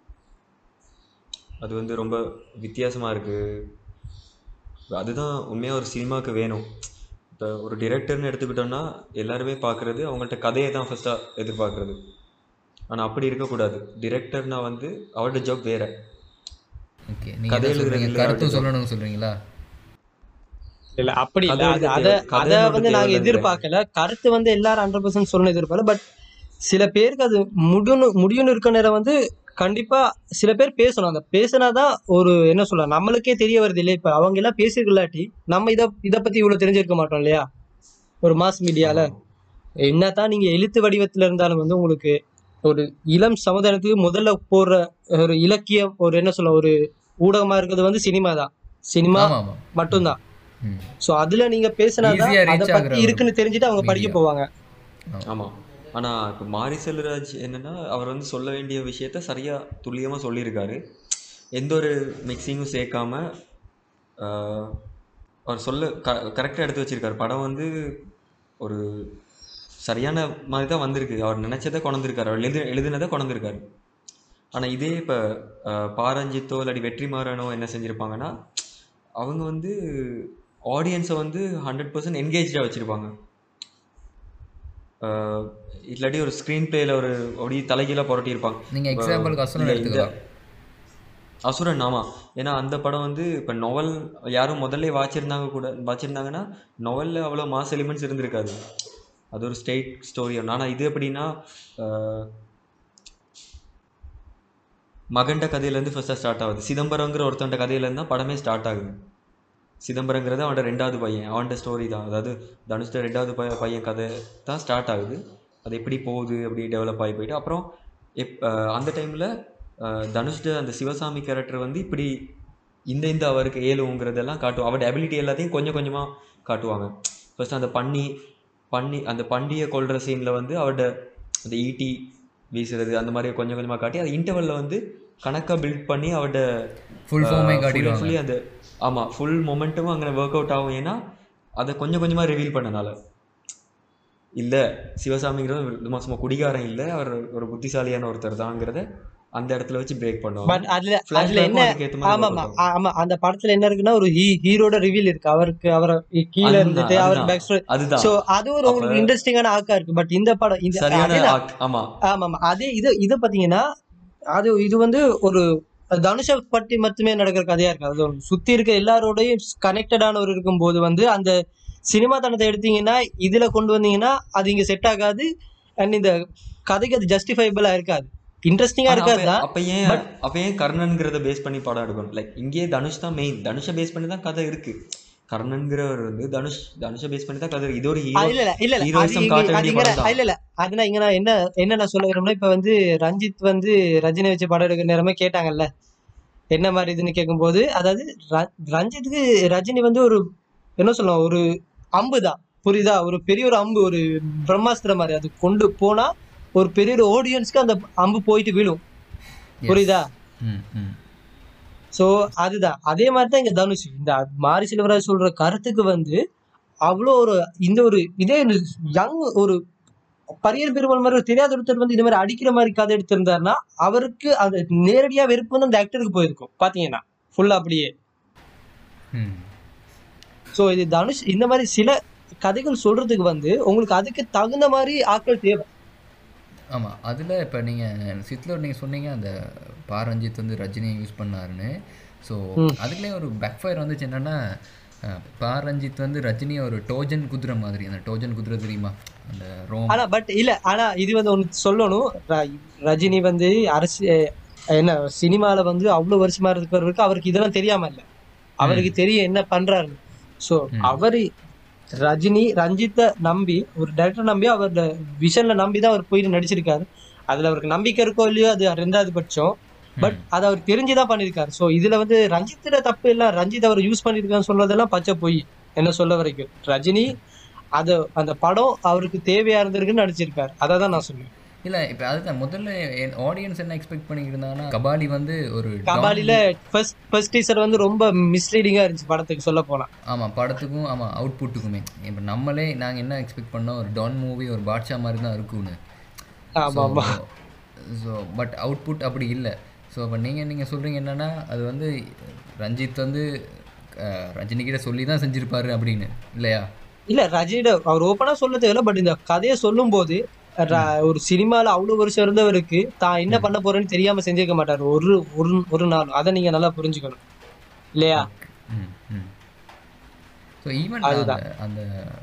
அது வந்து ரொம்ப வித்தியாசமாக இருக்குது அதுதான் உண்மையாக ஒரு சினிமாவுக்கு வேணும் இப்போ ஒரு டிரெக்டர்னு எடுத்துக்கிட்டோம்னா எல்லாருமே பார்க்குறது அவங்கள்ட்ட கதையை தான் ஃபஸ்ட்டாக எதிர்பார்க்குறது ஆனால் அப்படி இருக்கக்கூடாது டிரெக்டர்னா வந்து அவரோட ஜாப் வேறு ஓகே நீங்கள் கதை என்ன சொல்கிறீங்க எழுதுறதுல கருத்து அப்படி சொல்லணும்னு சொல்கிறீங்களா இல்ல அப்படி இல்ல கதை அது எழுத அத தேவை- அத கதைன்னு வந்து ஒண்ணு நாங்க தேவையில்லை. எதிர்பார்க்கல கருத்து வந்து எல்லாரும் ஹண்ட்ரட் பர்சன்ட் சொல்லணும் எதிர்பார்க்கல பட் சில பேருக்கு அது முடியும்னு முடியும்னு இருக்க நேரம் வந்து கண்டிப்பா சில பேர் பேசணும் அந்த பேசினாதான் ஒரு என்ன சொல்ல நம்மளுக்கே தெரிய வருது இல்லையா இப்ப அவங்க எல்லாம் பேசிருக்கலாட்டி நம்ம இத இத பத்தி இவ்வளவு தெரிஞ்சிருக்க மாட்டோம் இல்லையா ஒரு மாஸ் மீடியால என்னதான் நீங்க எழுத்து வடிவத்துல இருந்தாலும் வந்து உங்களுக்கு ஒரு இளம் சமுதாயத்துக்கு முதல்ல போடுற ஒரு இலக்கியம் ஒரு என்ன சொல்ல ஒரு ஊடகமா இருக்கிறது வந்து சினிமா தான் சினிமா ஆமாம் ஆமாம் மட்டும்தான் ம் சோ அதுல நீங்க பேசினாதான் Easy ஆ அத reach பத்தி ஆகுற இருக்குன்னு தெரிஞ்சுட்டு அவங்க படிக்க media. போவாங்க ஆமாம் ஆனால் இப்போ மாரி செல்வராஜ் என்னன்னா அவர் வந்து சொல்ல வேண்டிய விஷயத்த சரியாக துல்லியமாக சொல்லியிருக்காரு எந்த ஒரு மிக்சிங்கும் சேர்க்காம ஆஹ், அவர் சொல்ல க கரெக்டாக எடுத்து வச்சிருக்காரு படம் வந்து ஒரு சரியான மாதிரி தான் வந்திருக்கு அவர் நினச்சதை கொண்டிருக்காரு அவர் எழுது எழுதுனதை கொண்டிருக்காரு ஆனால் இதே இப்போ பாரஞ்சித்தோ இல்லாட்டி வெற்றிமாறனோ என்ன செஞ்சுருப்பாங்கன்னா அவங்க வந்து ஆடியன்ஸை வந்து ஹண்ட்ரட் பர்சன்ட் என்கேஜாக வச்சுருப்பாங்க ஆஹ் இல்லாட்டி ஒரு ஸ்க்ரீன் பிளேல ஒரு அப்படி தலைகீழாக புரட்டியிருப்பாங்க நீங்கள் எக்ஸாம்பிளுக்கு அசுரன் இல்ல, இந்த- எடுத்துக்கலாம் அசுரன் ஆமாம் ஏன்னா அந்த படம் வந்து இப்போ நொவல் யாரும் முதல்ல வாச்சிருந்தாங்க கூட வாச்சிருந்தாங்கன்னா நொவலில் அவ்வளோ மாஸ் எலிமெண்ட்ஸ் இருந்திருக்காது அது ஒரு ஸ்டேட் ஸ்டோரி ஆனால் இது எப்படின்னா ஆஹ், மகண்ட கதையிலேருந்து ஃபர்ஸ்ட்டாக ஸ்டார்ட் ஆகுது சிதம்பரங்கிற ஒருத்தன்ட கதையிலேருந்து தான் படமே ஸ்டார்ட் ஆகுது சிதம்பரங்கிறது அவனோட ரெண்டாவது பையன் அவன்கிட்ட ஸ்டோரி தான் அதாவது தனுஷ்ட ரெண்டாவது பைய பையன் கதை தான் ஸ்டார்ட் ஆகுது அது எப்படி போகுது அப்படி டெவலப் ஆகி போயிட்டு அப்புறம் எப் அஹ் அந்த டைமில் தனுஷ்ட அந்த சிவசாமி கேரக்டர் வந்து இப்படி இந்த இந்த அவருக்கு ஏழுங்கிறதெல்லாம் காட்டுவோம் அவரோட அபிலிட்டி எல்லாத்தையும் கொஞ்சம் கொஞ்சமாக காட்டுவாங்க ஃபர்ஸ்ட் அந்த பன்னி பன்னி அந்த பண்டியை கொல்ற சீனில் வந்து அவரோட அந்த ஈட்டி வீசுறது அந்த மாதிரி கொஞ்சம் கொஞ்சமாக காட்டி அது இன்டர்வலில் வந்து கணக்காக பில்ட் பண்ணி அவரோட ஃபுல் ஃபார்மே காட்டிடுவாங்க ஃபுல்லி அந்த ஆமாம் ஃபுல் மொமெண்ட்டும் அங்கே ஒர்க் அவுட் ஆகும் ஏன்னா அதை கொஞ்சம் கொஞ்சமாக ரிவீல் பண்ணனால இல்லை சிவசாமிங்கிறது சும்மா சும்மா குடிகாரன் இல்லை அவர் ஒரு புத்திசாலியான ஒருத்தர் தாங்கிறத அந்த இடத்துல வச்சு பிரேக் பண்ணுவாங்க பட் அதுல Flashback அதுல என்ன உம் அதுக்கு ஏத்த மாதிரி ஆமா ஆமா வரும். ஆ- ஆமா அந்த படத்துல என்ன இருக்குன்னா ஒரு ஹீரோட ரிவீல் இருக்கு அவருக்கு அவரை கீழே அதுதான், இருந்துட்டு அவர் அதுதான். பேக் ஸ்டோரி அதுதான் சோ அது ஒரு உங்களுக்கு அப்ப- இன்ட்ரெஸ்டிங்கான ஆக்கா இருக்கு பட் இந்த படம் இந்த சரியான அதேதான். ஆக்- ஆமா ஆமா ஆமா அதே இது இது பாத்தீங்கன்னா அது இது வந்து ஒரு தனுஷை பற்றி மட்டுமே நடக்கிற கதையா இருக்கு அது ஒரு சுத்தி இருக்க எல்லாரோடையும் கனெக்டடான ஒரு இருக்கும்போது வந்து அந்த சினிமா தனத்தை எடுத்தீங்கன்னா இதுல கொண்டு வந்தீங்கன்னா அது இங்க செட் ஆகாது அண்ட் இந்த கதைக்கு அது ஜஸ்டிஃபைபிளா இருக்காது இன்ட்ரெஸ்டிங்கா ஆனா இருக்காது அப்ப- தான் அப்ப ஏன் அப்ப ஏன் கர்ணன்கிறத பேஸ் பண்ணி படம் எடுக்கணும் லைக் இங்கேயே தனுஷ் தான் மெயின் தனுஷை பேஸ் பண்ணி தான் கதை இருக்கு கர்ணன்கிறவர் வந்து தனுஷ் தனுஷை பேஸ் பண்ணி தான் கதை இருக்கு இது ஒரு ஆ, ஹீரோ இல்ல இல்ல இல்ல இல்ல அது heroism இங்க- காட்ட அது வேண்டிய இங்க படம் தான். இல்ல இல்ல அதுனா இங்க நான் என்ன என்ன நான் சொல்ல விரும்புனா இப்ப வந்து ரஞ்சித் வந்து ரஜினி வச்சு படம் எடுக்கிற நேரமே கேட்டாங்கல்ல என்ன மாதிரி இதுன்னு கேட்கும்போது அதாவது ர- ரஞ்சித்துக்கு ரஜினி வந்து ஒரு என்ன சொல்லலாம் ஒரு அம்பு தான் புரியுதா ஒரு பெரிய ஒரு அம்பு ஒரு பிரம்மாஸ்திரம் மாதிரி அது கொண்டு போனா ஒரு பெரிய ஒரு ஆடியன்ஸ்க்கு அந்த அம்பு போயிட்டு விழும் Yes. புரியுதா ம் ம் சோ அதுதான் அதே மாதிரி தான் இங்க தனுஷ் இந்த மாரி செல்வராஜ் சொல்ற கருத்துக்கு வந்து அவ்வளோ ஒரு இந்த ஒரு இதே யங் ஒரு பரியர் பெருமாள் மாதிரி ஒரு தெரியாத ஒருத்தர் வந்து இந்த மாதிரி அடிக்கிற மாதிரி கதை எடுத்திருந்தாருன்னா அவருக்கு அது நேரடியா வெறுப்பு வந்து அந்த ஆக்டருக்கு போயிருக்கும் பாத்தீங்கன்னா ஃபுல்லா அப்படியே ம் சோ இது தனுஷ் இந்த மாதிரி சில கதைகள் சொல்றதுக்கு வந்து உங்களுக்கு அதுக்கு தகுந்த மாதிரி ஆட்கள் தேவை ஆமாம் அதில் இப்போ நீங்கள் சித்லோர் நீங்கள் சொன்னீங்க அந்த பா ரஞ்சித் வந்து ரஜினியை யூஸ் பண்ணாருன்னு ஸோ அதுக்குள்ளே ஒரு பேக்ஃபயர் வந்துச்சு என்னென்னா பா ரஞ்சித் வந்து ரஜினியை ஒரு டோஜன் குதிரை மாதிரி அந்த டோஜன் குதிரை தெரியுமா அந்த ரோம் ஆனா பட் இல்ல ஆனா இது வந்து ஒன்று சொல்லணும் ர- ரஜினி வந்து அரசு என்ன சினிமால வந்து அவ்வளவு வருஷமா இருக்கிறவருக்கு அவருக்கு இதெல்லாம் தெரியாம இல்ல அவருக்கு தெரியும் என்ன பண்றாரு சோ அவரு ரஜினி ரஞ்சித்தை நம்பி ஒரு டைரக்டர் நம்பி அவரோட விஷன்ல நம்பி தான் அவர் போயிட்டு நடிச்சிருக்காரு அதுல அவருக்கு நம்பிக்கை இருக்கோ இல்லையோ அது ரெண்டாவது பட்சம் பட் அதை அவர் தெரிஞ்சுதான் பண்ணிருக்காரு சோ இதுல வந்து ரஞ்சித்தோட தப்பு இல்ல ரஞ்சித் அவர் யூஸ் பண்ணிருக்கான்னு சொல்றதெல்லாம் பச்சை பொய் என்ன சொல்ல வரைக்கும் ரஜினி அது அந்த படம் அவருக்கு தேவையா இருந்திருக்குன்னு நடிச்சிருக்காரு அதை தான் நான் சொல்லுவேன் இல்லை இப்போ அதுதான் முதல்ல ஆடியன்ஸ் என்ன எக்ஸ்பெக்ட் பண்ணிக்கிட்டு இருந்தாங்கன்னா கபாலி வந்து ஒரு கபாலில ஃபர்ஸ்ட் ஃபர்ஸ்ட் டீசர் வந்து ரொம்ப மிஸ்லீடிங்கா இருந்துச்சு படத்துக்கு சொல்ல போனா ஆமாம் படத்துக்கும் ஆமாம் அவுட்புட்டுக்குமே இப்போ நம்மளே நாங்கள் என்ன எக்ஸ்பெக்ட் பண்ணோம் ஒரு டான் மூவி ஒரு பாட்ஷா மாதிரி தான் இருக்கும்னு ஆமா ஆமா ஸோ பட் அவுட்புட் அப்படி இல்லை ஸோ அப்போ நீங்கள் நீங்கள் சொல்கிறீங்க என்னென்னா அது வந்து ரஞ்சித் வந்து அஹ், ரஜினிகிட்ட சொல்லி தான் செஞ்சுருப்பாரு அப்படின்னு இல்லையா இல்ல ரஜினியோட அவர் ஓப்பனா சொல்ல தேவையில்ல பட் இந்த கதையை சொல்லும் போது ர- ஒரு சினிமால அவ்வளவு வருஷம் இருந்தவருக்கு தான் என்ன பண்ண போறேன்னு தெரியாம செஞ்சிருக்க மாட்டாரு ஒரு ஒரு ஒரு நாள் அதை நீங்க நல்லா புரிஞ்சுக்கணும் இல்லையா ம் ம் ஸோ ஈவன் அதுதான். அந்த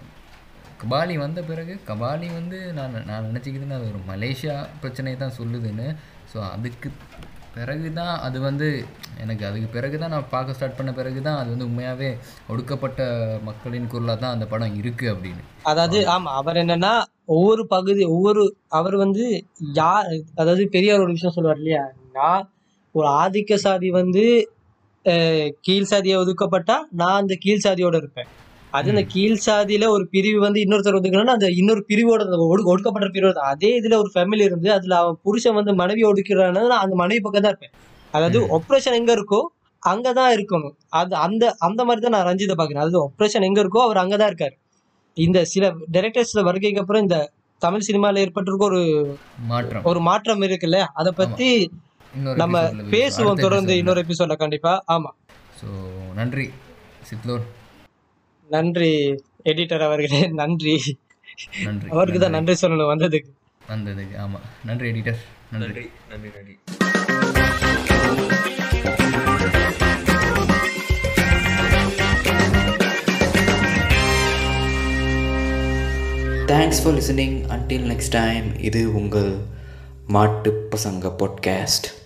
கபாலி வந்த பிறகு கபாலி வந்து நான் நான் நினச்சிக்கிதுன்னு அது ஒரு மலேசியா பிரச்சனையை தான் சொல்லுதுன்னு ஸோ அதுக்கு பிறகு தான் அது வந்து எனக்கு அதுக்கு பிறகு தான் நான் பார்க்க ஸ்டார்ட் பண்ண பிறகு தான் அது வந்து உண்மையாகவே ஒடுக்கப்பட்ட மக்களின் குரலாக தான் அந்த படம் இருக்குது அப்படின்னு அதாவது ஆமா அவர் என்னன்னா ஒவ்வொரு பகுதி ஒவ்வொரு அவர் வந்து யார் அதாவது பெரியார் ஒரு விஷயம் சொல்லுவார் இல்லையா நான் ஒரு ஆதிக்க சாதி வந்து அஹ், கீழ் சாதியை ஒதுக்கப்பட்டா நான் அந்த கீழ் சாதியோட இருப்பேன் அது அந்த கீழ் சாதியில ஒரு பிரிவு வந்து இன்னொருத்தர் ஒதுக்கணும்னா அந்த இன்னொரு பிரிவோட அந்த ஒடு- ஒடுக்கப்பட்ட பிரிவோட அதே இதுல ஒரு ஃபேமிலி இருந்து அதுல அவன் புருஷன் வந்து மனைவி ஒடுக்கிறான்னா நான் அந்த மனைவி பக்கம் தான் இருப்பேன் அதாவது ஒப்ரேஷன் எங்க இருக்கோ அங்கதான் இருக்கணும் அது அந்த அந்த மாதிரி தான் நான் ரஞ்சிதை பாக்குறேன் அதாவது ஒப்ரேஷன் எங்க இருக்கோ அவர் அங்கதான் இருக்காரு இந்த சில டைரக்டர்ஸ்ல வருகைக்கு அப்புறம் இந்த தமிழ் சினிமால ஏற்பட்டிருக்க ஒரு மாற்றம் ஒரு மாற்றம் இருக்குல்ல அத பத்தி இன்னொரு நம்ம episodeல பேசுவோம். பேசுவோம் அடுத்த தொடர்ந்து episodeல. இன்னொரு எபிசோட்ல கண்டிப்பா ஆமா ஸோ நன்றி சித்லோர் நன்றி எடிட்டர் அவர்களே நன்றி நன்றி அவருக்கு தான் நன்றி சொல்லணும் வந்ததுக்கு வந்ததுக்கு ஆமாம் நன்றி எடிட்டர் நன்றி நன்றி நன்றி நன்றி thanks for listening until next time இது உங்கள் மாட்டு பசங்க பாட்காஸ்ட்